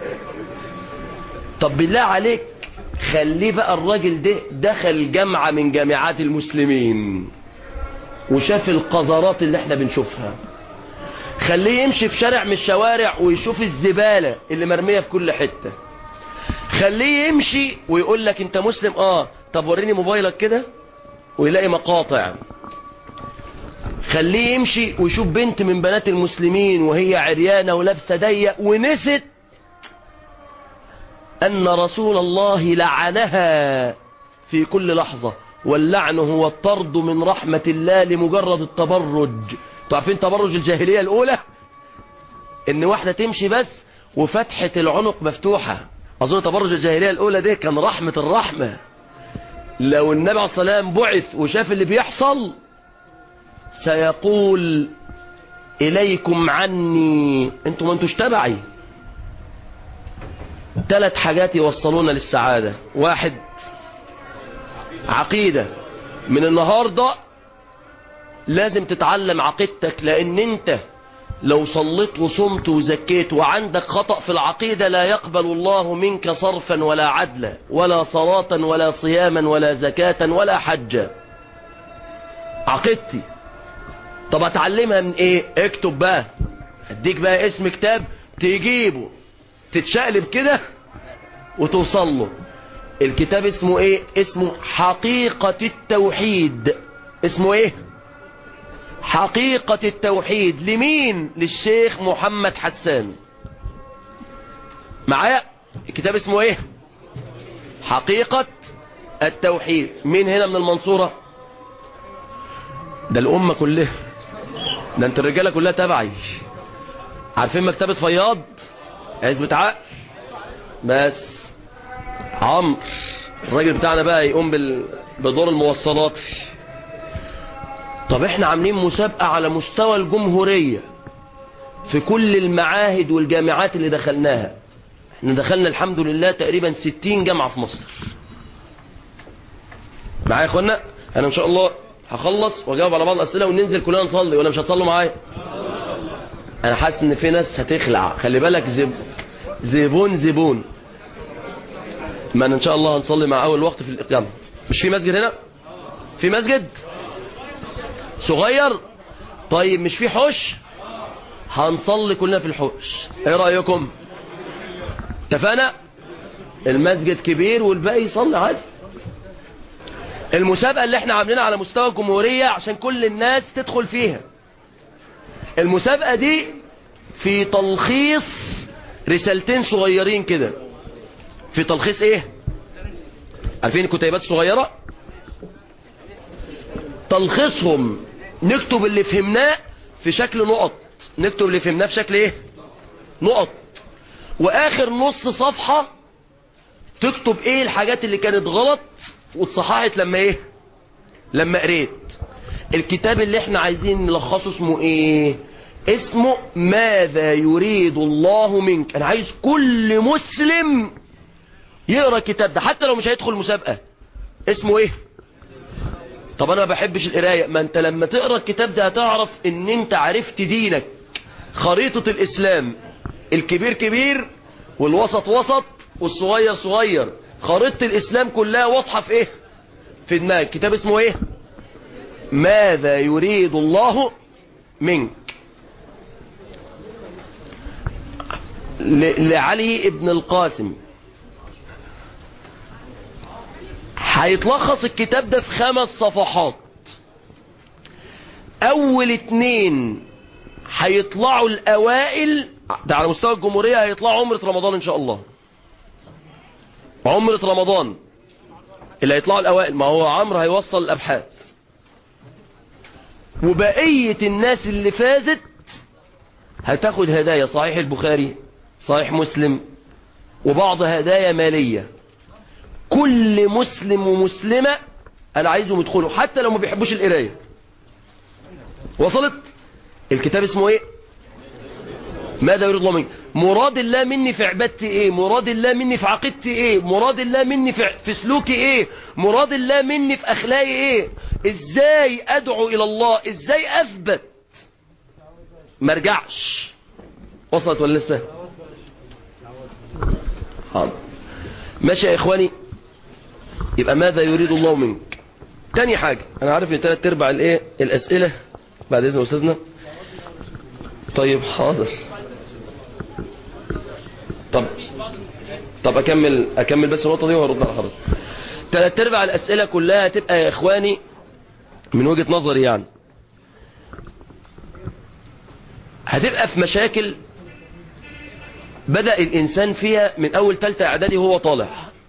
D: طب بالله عليك خليه بقى الراجل ده دخل جامعة من جامعات المسلمين وشاف القذرات اللي احنا بنشوفها خليه يمشي في شارع من الشوارع ويشوف الزبالة اللي مرمية في كل حتة خليه يمشي ويقول لك انت مسلم اه طب وريني موبايلك كده ويلاقي مقاطع خليه يمشي ويشوف بنت من بنات المسلمين وهي عريانة ولابسة ضيق ونست أن رسول الله لعنها في كل لحظة واللعن هو الطرد من رحمة الله لمجرد التبرج تعرفين تبرج الجاهلية الأولى إن واحدة تمشي بس وفتحة العنق مفتوحة أظن تبرج الجاهلية الأولى دي كان رحمة الرحمة لو النبي عليه الصلاة والسلام بعث وشاف اللي بيحصل سيقول إليكم عني انتم ما انتوش تبعي ثلاث حاجات يوصلونا للسعادة واحد عقيدة من النهاردة لازم تتعلم عقيدتك لان انت لو صليت وصمت وزكيت وعندك خطأ في العقيدة لا يقبل الله منك صرفا ولا عدلا ولا صلاة ولا صياما ولا زكاة ولا حجا عقيدتي طب اتعلمها من ايه اكتب بقى اديك بقى اسم كتاب تجيبه تتشقلب كده وتوصل له الكتاب اسمه ايه اسمه حقيقة التوحيد اسمه ايه حقيقة التوحيد لمين للشيخ محمد حسان معايا الكتاب اسمه ايه حقيقة التوحيد مين هنا من المنصورة ده الأمة كلها ده انت الرجالة كلها تبعي عارفين مكتبة فياض عزبة عقل بس عمرو الراجل بتاعنا بقى يقوم بال... بدور الموصلات طب احنا عاملين مسابقة على مستوى الجمهورية في كل المعاهد والجامعات اللي دخلناها احنا دخلنا الحمد لله تقريبا 60 جامعة في مصر معايا يا اخوانا انا ان شاء الله هخلص واجاوب على بعض الاسئله وننزل كلنا نصلي ولا مش هتصلوا معايا انا حاسس ان في ناس هتخلع خلي بالك زب... زبون زبون ما ان شاء الله هنصلي مع اول وقت في الاقامه مش في مسجد هنا في مسجد صغير طيب مش في حوش هنصلي كلنا في الحوش ايه رايكم اتفقنا المسجد كبير والباقي يصلي عادي المسابقة اللي احنا عاملينها على مستوى الجمهورية عشان كل الناس تدخل فيها المسابقة دي في تلخيص رسالتين صغيرين كده في تلخيص ايه عارفين الكتيبات الصغيرة تلخيصهم نكتب اللي فهمناه في شكل نقط نكتب اللي فهمناه في شكل ايه نقط واخر نص صفحة تكتب ايه الحاجات اللي كانت غلط واتصححت لما ايه لما قريت الكتاب اللي احنا عايزين نلخصه اسمه ايه اسمه ماذا يريد الله منك انا عايز كل مسلم يقرأ الكتاب ده حتى لو مش هيدخل مسابقة اسمه ايه طب انا ما بحبش القراية ما انت لما تقرأ الكتاب ده هتعرف ان انت عرفت دينك خريطة الاسلام الكبير كبير والوسط وسط والصغير صغير خريطة الاسلام كلها واضحة في ايه في دماغك كتاب اسمه ايه ماذا يريد الله منك ل- لعلي ابن القاسم هيتلخص الكتاب ده في خمس صفحات اول اتنين هيطلعوا الاوائل ده على مستوى الجمهورية هيطلعوا عمرة رمضان ان شاء الله عمرة رمضان اللي هيطلعوا الاوائل ما هو عمرو هيوصل الابحاث وبقية الناس اللي فازت هتاخد هدايا صحيح البخاري صحيح مسلم وبعض هدايا مالية كل مسلم ومسلمة انا عايزهم يدخلوا حتى لو ما بيحبوش القراية وصلت الكتاب اسمه ايه ماذا يريد الله منك مراد الله مني في عبادتي ايه مراد الله مني في عقيدتي ايه مراد الله مني في, في سلوكي ايه مراد الله مني في اخلاقي ايه ازاي ادعو الى الله ازاي اثبت مرجعش وصلت ولا لسه حاضر ماشي يا اخواني يبقى ماذا يريد الله منك تاني حاجة انا عارف ان تلات ارباع الايه الاسئلة بعد اذن استاذنا طيب حاضر طب طب اكمل اكمل بس النقطه دي وهرد على حضرتك تلات ارباع الاسئله كلها هتبقى يا اخواني من وجهه نظري يعني هتبقى في مشاكل بدأ الإنسان فيها من أول تالتة إعدادي وهو طالع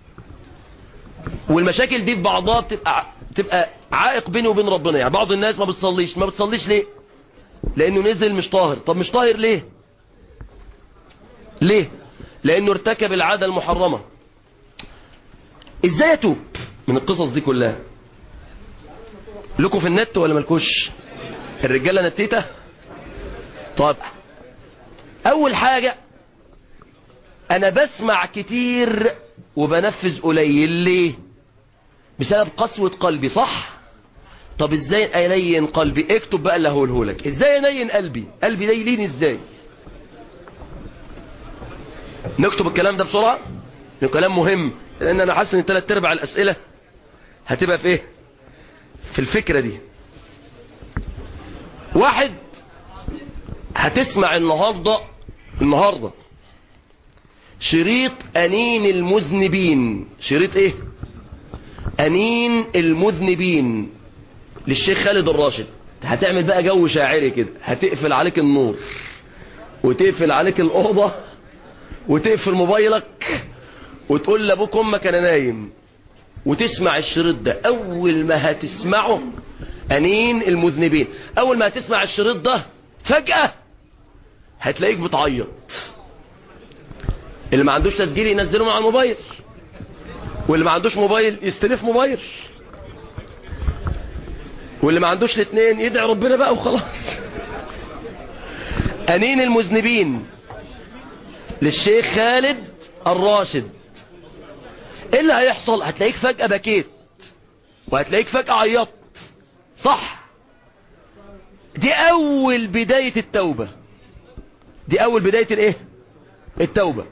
D: والمشاكل دي ببعضها بتبقى بتبقى عائق بيني وبين ربنا يعني بعض الناس ما بتصليش ما بتصليش ليه لأنه نزل مش طاهر طب مش طاهر ليه ليه لأنه ارتكب العادة المحرمة ازاي اتوب من القصص دي كلها لكم في النت ولا ملكوش الرجالة نتيتة طب اول حاجة انا بسمع كتير وبنفذ قليل ليه بسبب قسوة قلبي صح طب ازاي الين قلبي اكتب بقى اللي هقوله لك ازاي الين قلبي قلبي ده يلين ازاي نكتب الكلام ده بسرعة لأنه كلام مهم لان انا حاسس ان ثلاث ارباع الاسئلة هتبقى في ايه في الفكرة دي واحد هتسمع النهاردة النهاردة شريط أنين المذنبين شريط ايه أنين المذنبين للشيخ خالد الراشد هتعمل بقى جو شاعري كده هتقفل عليك النور وتقفل عليك الأوضة وتقفل موبايلك وتقول لابوك امك انا نايم وتسمع الشريط ده اول ما هتسمعه انين المذنبين اول ما هتسمع الشريط ده فجأة هتلاقيك بتعيط اللي ما عندوش تسجيل ينزله مع الموبايل واللي ما عندوش موبايل يستلف موبايل واللي ما عندوش الاثنين يدعي ربنا بقى وخلاص انين المذنبين للشيخ خالد الراشد ايه اللي هيحصل هتلاقيك فجأة بكيت وهتلاقيك فجأة عيطت صح دي اول بداية التوبة دي اول بداية الايه التوبة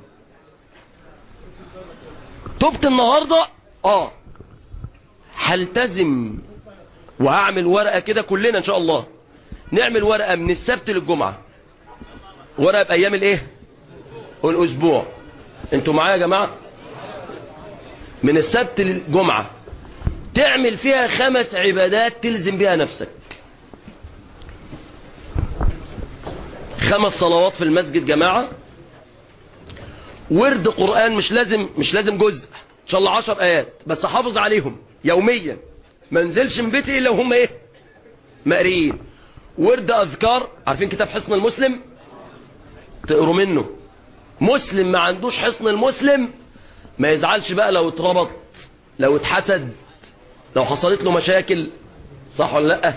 D: تبت النهاردة اه هلتزم وهعمل ورقة كده كلنا ان شاء الله نعمل ورقة من السبت للجمعة ورقة بايام الايه والاسبوع انتوا معايا يا جماعة من السبت للجمعة تعمل فيها خمس عبادات تلزم بها نفسك خمس صلوات في المسجد جماعة ورد قرآن مش لازم مش لازم جزء ان شاء الله عشر ايات بس احافظ عليهم يوميا ما انزلش من بيتي الا وهم ايه مقريين ورد اذكار عارفين كتاب حصن المسلم تقروا منه مسلم ما عندوش حصن المسلم ما يزعلش بقى لو اتربط لو اتحسد لو حصلت له مشاكل صح ولا لا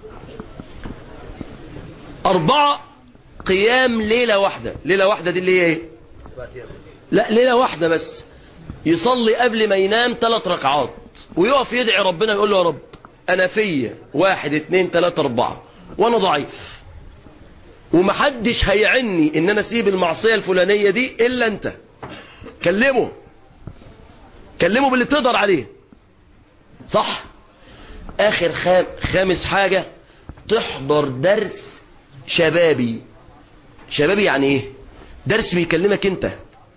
D: أربعة قيام ليلة واحدة ليلة واحدة دي اللي هي ايه لا ليلة واحدة بس يصلي قبل ما ينام ثلاث ركعات ويقف يدعي ربنا يقول له يا رب أنا فيا واحد اتنين تلاتة أربعة وأنا ضعيف ومحدش هيعني إن أنا أسيب المعصية الفلانية دي إلا أنت كلمه كلمه باللي تقدر عليه صح آخر خام خامس حاجة تحضر درس شبابي شبابي يعني ايه درس بيكلمك انت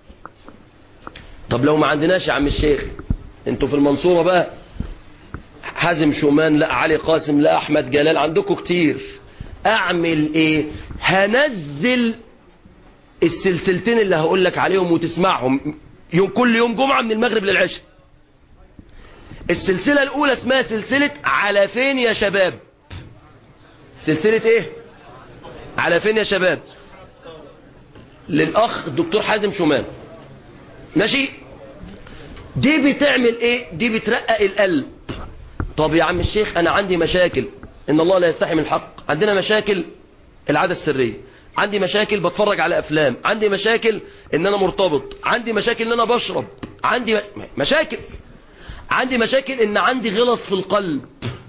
D: طب لو ما عندناش يا عم الشيخ انتوا في المنصورة بقى حازم شومان لا علي قاسم لا احمد جلال عندكم كتير اعمل ايه هنزل السلسلتين اللي هقول لك عليهم وتسمعهم يوم كل يوم جمعة من المغرب للعشاء السلسلة الاولى اسمها سلسلة على فين يا شباب سلسلة ايه على فين يا شباب للاخ الدكتور حازم شومان ماشي دي بتعمل ايه دي بترقق القلب طب يا عم الشيخ انا عندي مشاكل ان الله لا يستحي من الحق عندنا مشاكل العادة السرية عندي مشاكل بتفرج على افلام عندي مشاكل ان انا مرتبط عندي مشاكل ان انا بشرب عندي م- مشاكل عندي مشاكل ان عندي غلص في القلب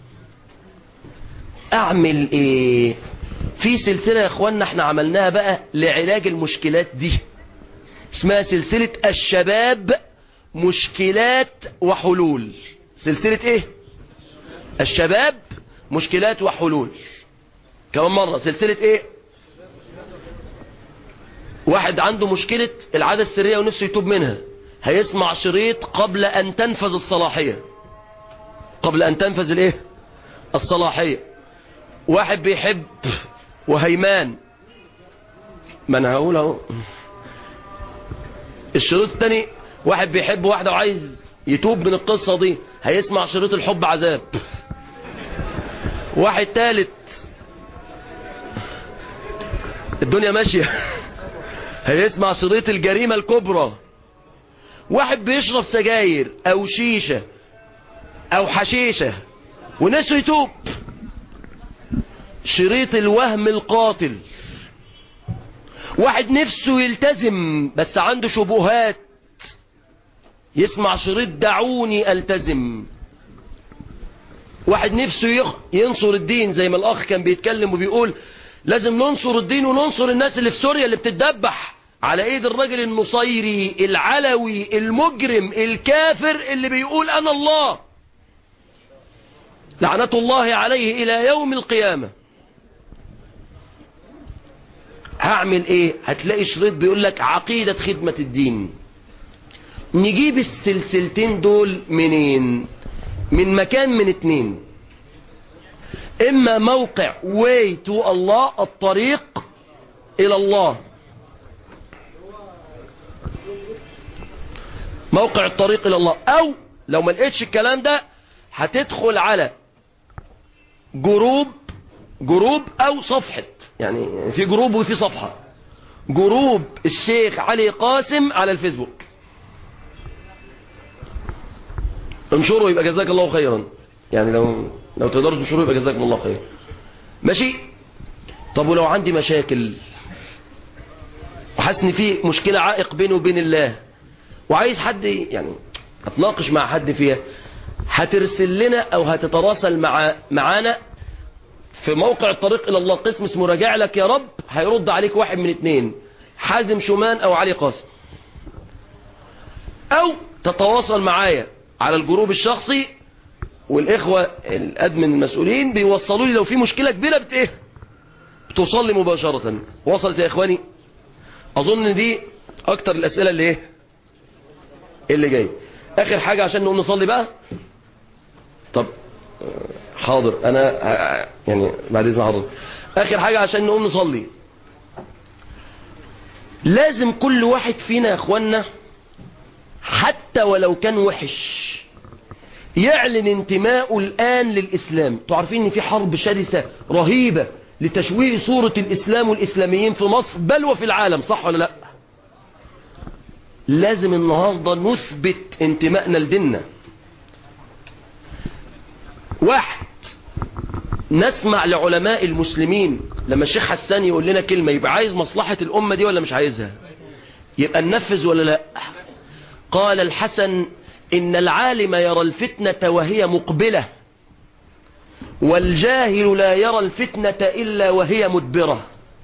D: اعمل ايه في سلسلة يا اخوانا احنا عملناها بقى لعلاج المشكلات دي اسمها سلسلة الشباب مشكلات وحلول سلسلة ايه الشباب مشكلات وحلول كمان مرة سلسلة ايه واحد عنده مشكلة العادة السرية ونفسه يتوب منها هيسمع شريط قبل ان تنفذ الصلاحية قبل ان تنفذ الايه الصلاحية واحد بيحب وهيمان ما انا هقول اهو الشريط الثاني واحد بيحب واحدة وعايز يتوب من القصة دي هيسمع شريط الحب عذاب واحد ثالث الدنيا ماشية هيسمع شريط الجريمة الكبرى واحد بيشرب سجاير او شيشة او حشيشة ونفسه يتوب شريط الوهم القاتل واحد نفسه يلتزم بس عنده شبهات يسمع شريط دعوني التزم واحد نفسه يخ... ينصر الدين زي ما الاخ كان بيتكلم وبيقول لازم ننصر الدين وننصر الناس اللي في سوريا اللي بتتدبح على ايد الراجل النصيري العلوي المجرم الكافر اللي بيقول انا الله لعنة الله عليه الى يوم القيامة هعمل ايه هتلاقي شريط بيقول لك عقيدة خدمة الدين نجيب السلسلتين دول منين من مكان من اتنين اما موقع way to الله الطريق الى الله موقع الطريق الى الله او لو ما لقيتش الكلام ده هتدخل على جروب جروب او صفحة يعني في جروب وفي صفحة جروب الشيخ علي قاسم على الفيسبوك انشروا يبقى جزاك الله خيرا يعني لو لو تقدروا تنشروا يبقى جزاكم الله خير ماشي طب ولو عندي مشاكل وحاسس ان في مشكلة عائق بيني وبين الله وعايز حد يعني اتناقش مع حد فيها هترسل لنا او هتتراسل مع معانا في موقع الطريق الى الله قسم اسمه راجع لك يا رب هيرد عليك واحد من اتنين حازم شومان او علي قاسم او تتواصل معايا على الجروب الشخصي والاخوة الادمن المسؤولين بيوصلوا لي لو في مشكلة كبيرة بت ايه بتوصل لي مباشرة وصلت يا اخواني اظن ان دي اكتر الاسئلة اللي ايه اللي جاي اخر حاجة عشان نقوم نصلي بقى طب حاضر انا يعني بعد اذن حضرتك اخر حاجة عشان نقوم نصلي لازم كل واحد فينا يا اخوانا حتى حتى ولو كان وحش يعلن انتماءه الآن للإسلام تعرفين ان في حرب شرسة رهيبة لتشويه صورة الإسلام والإسلاميين في مصر بل وفي العالم صح ولا لا لازم النهاردة نثبت انتمائنا لديننا واحد نسمع لعلماء المسلمين لما الشيخ حسان يقول لنا كلمة يبقى عايز مصلحة الأمة دي ولا مش عايزها يبقى ننفذ ولا لا قال الحسن إن العالم يرى الفتنة وهي مقبلة والجاهل لا يرى الفتنة إلا وهي مدبرة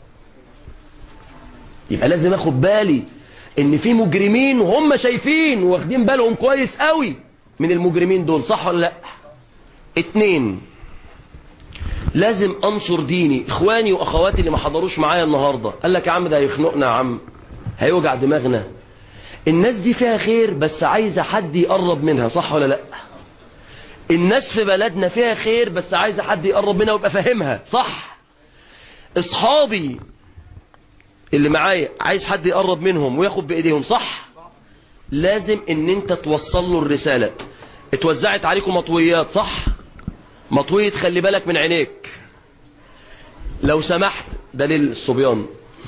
D: يبقى لازم أخد بالي إن في مجرمين وهم شايفين واخدين بالهم كويس قوي من المجرمين دول صح ولا لا اتنين لازم انصر ديني اخواني واخواتي اللي ما حضروش معايا النهاردة قال لك يا عم ده هيخنقنا يا عم هيوجع دماغنا الناس دي فيها خير بس عايزة حد يقرب منها صح ولا لا الناس في بلدنا فيها خير بس عايزة حد يقرب منها ويبقى فاهمها صح اصحابي اللي معايا عايز حد يقرب منهم وياخد بايديهم صح لازم ان انت توصل له الرسالة اتوزعت عليكم مطويات صح مطوية خلي بالك من عينيك لو سمحت ده للصبيان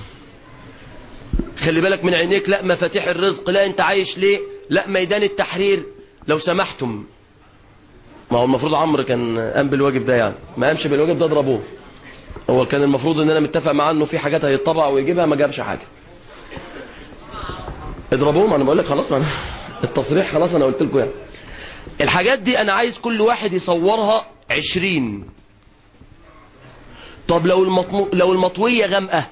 D: خلي بالك من عينيك لا مفاتيح الرزق لا انت عايش ليه لا ميدان التحرير لو سمحتم ما هو المفروض عمرو كان قام بالواجب ده يعني ما قامش بالواجب ده اضربوه هو كان المفروض ان انا متفق معاه انه في حاجات هيطبع ويجيبها ما جابش حاجه اضربوه ما انا بقول لك خلاص ما أنا التصريح خلاص انا قلت لكم يعني الحاجات دي انا عايز كل واحد يصورها عشرين طب لو المطمو... لو المطوية غامقة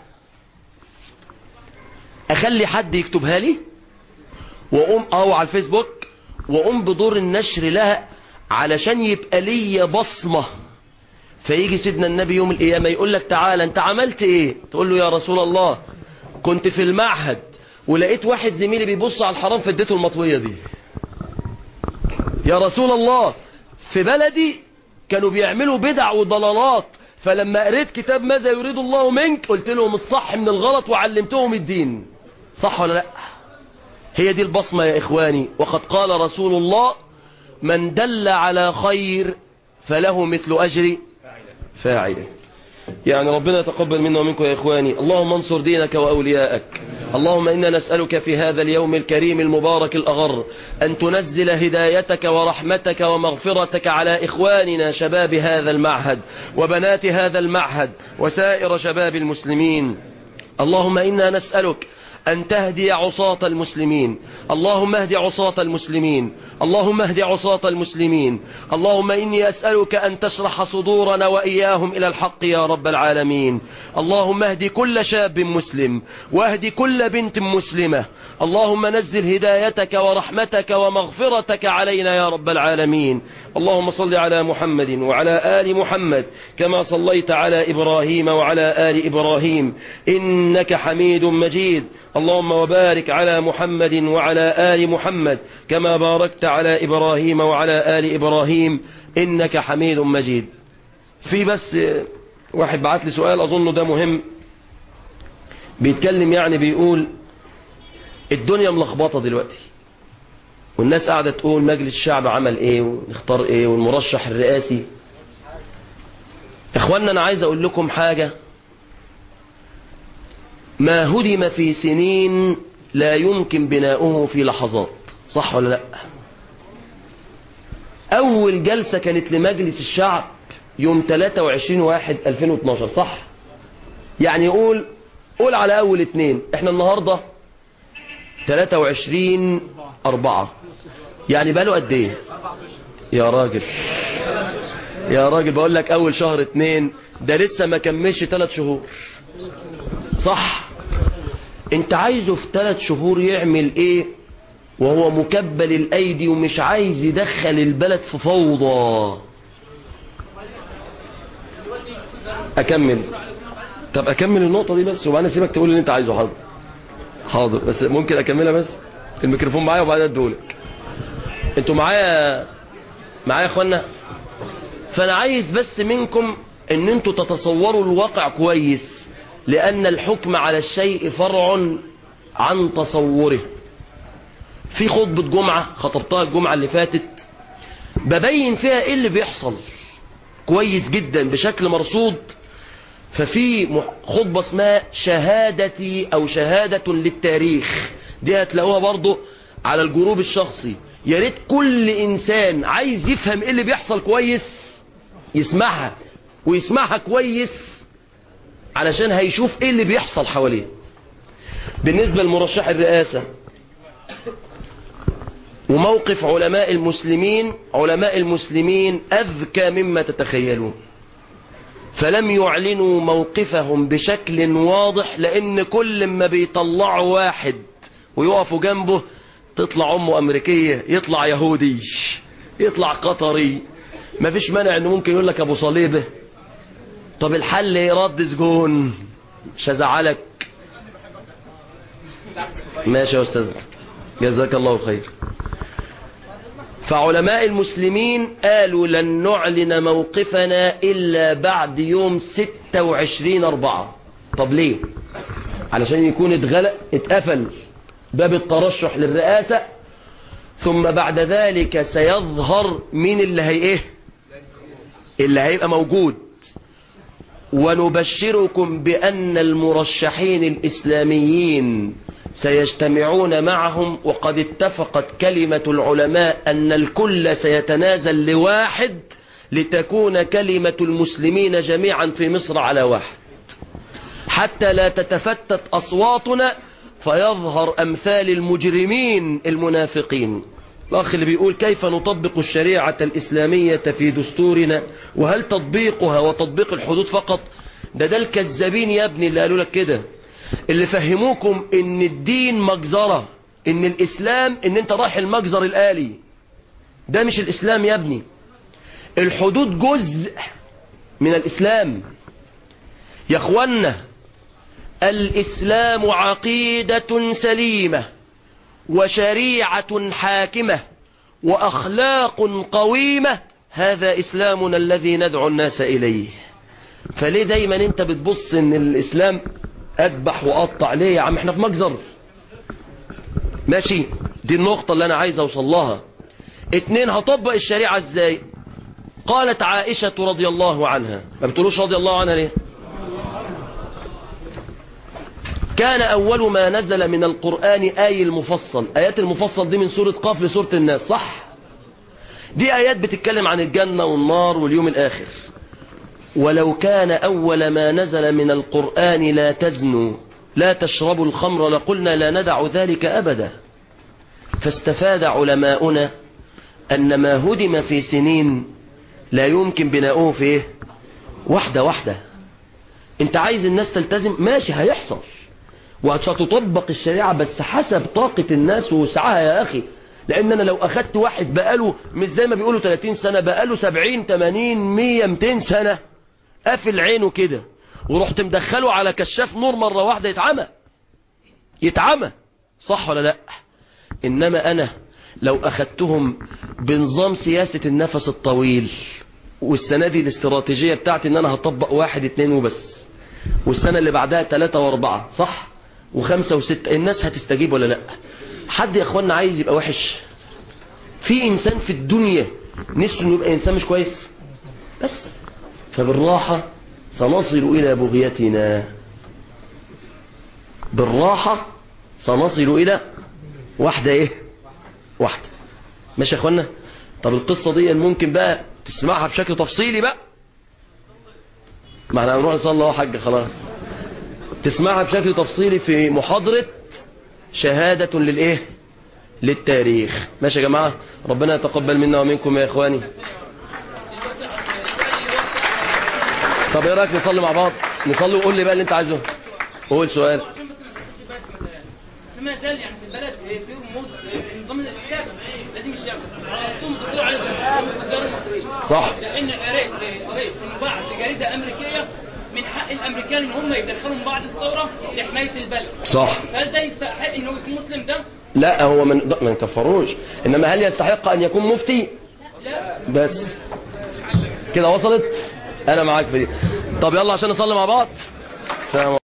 D: اخلي حد يكتبها لي واقوم او على الفيسبوك واقوم بدور النشر لها علشان يبقى ليا بصمة فيجي سيدنا النبي يوم القيامة يقول لك تعالى انت عملت ايه تقول له يا رسول الله كنت في المعهد ولقيت واحد زميلي بيبص على الحرام فاديته المطوية دي يا رسول الله في بلدي كانوا بيعملوا بدع وضلالات فلما قريت كتاب ماذا يريد الله منك قلت لهم الصح من الغلط وعلمتهم الدين صح ولا لا هي دي البصمة يا إخواني وقد قال رسول الله من دل على خير فله مثل أجر فاعله يعني ربنا يتقبل منا ومنكم يا إخواني اللهم انصر دينك وأولياءك اللهم إنا نسألك في هذا اليوم الكريم المبارك الأغر أن تنزل هدايتك ورحمتك ومغفرتك على إخواننا شباب هذا المعهد وبنات هذا المعهد وسائر شباب المسلمين اللهم إنا نسألك أن تهدي عصاة المسلمين اللهم اهد عصاة المسلمين اللهم اهد عصاة المسلمين اللهم إني أسألك أن تشرح صدورنا وإياهم إلى الحق يا رب العالمين اللهم اهد كل شاب مسلم واهد كل بنت مسلمة اللهم نزل هدايتك ورحمتك ومغفرتك علينا يا رب العالمين اللهم صل على محمد وعلى آل محمد كما صليت على إبراهيم وعلى آل إبراهيم إنك حميد مجيد اللهم وبارك على محمد وعلى آل محمد كما باركت على إبراهيم وعلى آل إبراهيم إنك حميد مجيد في بس واحد بعت لي سؤال أظنه ده مهم بيتكلم يعني بيقول الدنيا ملخبطة دلوقتي والناس قاعدة تقول مجلس الشعب عمل ايه ونختار ايه والمرشح الرئاسي اخوانا انا عايز اقول لكم حاجة ما هدم في سنين لا يمكن بناؤه في لحظات صح ولا لا اول جلسة كانت لمجلس الشعب يوم 23 واحد 2012 صح يعني قول قول على اول اتنين احنا النهاردة 23 أربعة يعني بقاله قد ايه يا راجل يا راجل بقول لك اول شهر اتنين ده لسه ما كملش تلات شهور صح انت عايزه في تلات شهور يعمل ايه وهو مكبل الايدي ومش عايز يدخل البلد في فوضى اكمل طب اكمل النقطة دي بس وبعدين اسيبك تقول اللي انت عايزه حاضر حاضر بس ممكن اكملها بس الميكروفون معايا وبعدين ادولك انتوا معايا معايا يا اخوانا فانا عايز بس منكم ان انتوا تتصوروا الواقع كويس لان الحكم على الشيء فرع عن تصوره في خطبة جمعة خطبتها الجمعة اللي فاتت ببين فيها ايه اللي بيحصل كويس جدا بشكل مرصود ففي مح- خطبة اسمها شهادتي او شهادة للتاريخ دي هتلاقوها برضو على الجروب الشخصي يا ريت كل انسان عايز يفهم ايه اللي بيحصل كويس يسمعها ويسمعها كويس علشان هيشوف ايه اللي بيحصل حواليه بالنسبة لمرشح الرئاسة وموقف علماء المسلمين علماء المسلمين أذكى مما تتخيلون فلم يعلنوا موقفهم بشكل واضح لأن كل ما بيطلعوا واحد ويقفوا جنبه تطلع أمه أمريكية يطلع يهودي يطلع قطري مفيش مانع انه ممكن يقول لك ابو صليبه طب الحل ايه رد سجون مش هزعلك ماشي يا استاذ جزاك الله خير فعلماء المسلمين قالوا لن نعلن موقفنا إلا بعد يوم 26 أربعة طب ليه علشان يكون اتغلق اتقفل باب الترشح للرئاسة ثم بعد ذلك سيظهر مين اللي هي ايه اللي هيبقى موجود ونبشركم بأن المرشحين الإسلاميين سيجتمعون معهم وقد اتفقت كلمة العلماء أن الكل سيتنازل لواحد لتكون كلمة المسلمين جميعا في مصر على واحد حتى لا تتفتت أصواتنا فيظهر أمثال المجرمين المنافقين الأخ اللي بيقول كيف نطبق الشريعة الإسلامية في دستورنا وهل تطبيقها وتطبيق الحدود فقط ده ده الكذابين يا ابني اللي قالوا لك كده اللي فهموكم ان الدين مجزرة ان الاسلام ان انت رايح المجزر الالي ده مش الاسلام يا ابني الحدود جزء من الاسلام يا اخوانا الاسلام عقيدة سليمة وشريعة حاكمة واخلاق قويمة هذا اسلامنا الذي ندعو الناس اليه فليه دايما انت بتبص ان الاسلام اذبح واقطع ليه يا عم احنا في مجزر ماشي دي النقطة اللي انا عايز اوصل لها اتنين هطبق الشريعة ازاي قالت عائشة رضي الله عنها ما بتقولوش رضي الله عنها ليه كان اول ما نزل من القرآن آي المفصل ايات المفصل دي من سورة قاف لسورة الناس صح دي ايات بتتكلم عن الجنة والنار واليوم الاخر ولو كان أول ما نزل من القرآن لا تزنوا لا تشربوا الخمر لقلنا لا ندع ذلك أبدا فاستفاد علماؤنا أن ما هدم في سنين لا يمكن بناؤه في إيه؟ واحدة واحدة انت عايز الناس تلتزم ماشي هيحصل وستطبق الشريعة بس حسب طاقة الناس ووسعها يا أخي لأن أنا لو أخدت واحد بقاله مش زي ما بيقولوا 30 سنة بقاله 70 80 100 200 سنة قافل عينه كده ورحت مدخله على كشاف نور مرة واحدة يتعمى يتعمى صح ولا لا إنما أنا لو أخدتهم بنظام سياسة النفس الطويل والسنة دي الاستراتيجية بتاعتي ان انا هطبق واحد اتنين وبس والسنة اللي بعدها تلاتة واربعة صح وخمسة وستة الناس هتستجيب ولا لا حد يا اخوانا عايز يبقى وحش في انسان في الدنيا نفسه انه يبقى انسان مش كويس بس فبالراحة سنصل الى بغيتنا بالراحة سنصل الى واحدة ايه واحدة ماشي يا اخوانا طب القصة دي ممكن بقى تسمعها بشكل تفصيلي بقى ما احنا هنروح نصلي اهو حاج خلاص تسمعها بشكل تفصيلي في محاضرة شهادة للايه للتاريخ ماشي يا جماعة ربنا يتقبل منا ومنكم يا اخواني طب ايه رايك نصلي مع بعض نصلي وقول لي بقى اللي انت عايزه قول سؤال
E: عشان بس ما نخش بقى في المجال. فما زال يعني في البلد في رموز نظام الاسلام لازم الشعب ثم الدخول على التجاره المصريه
D: صح
E: لان قريت قريت من بعض جريده امريكيه من حق الامريكان ان هم يدخلوا من بعد الثوره لحمايه البلد
D: صح
E: فهل ده يستحق انه يكون مسلم ده؟
D: لا هو من ما نكفروش انما هل يستحق ان يكون مفتي
E: لا
D: بس كده وصلت انا معاك في دي طب يلا عشان نصلي مع بعض سلام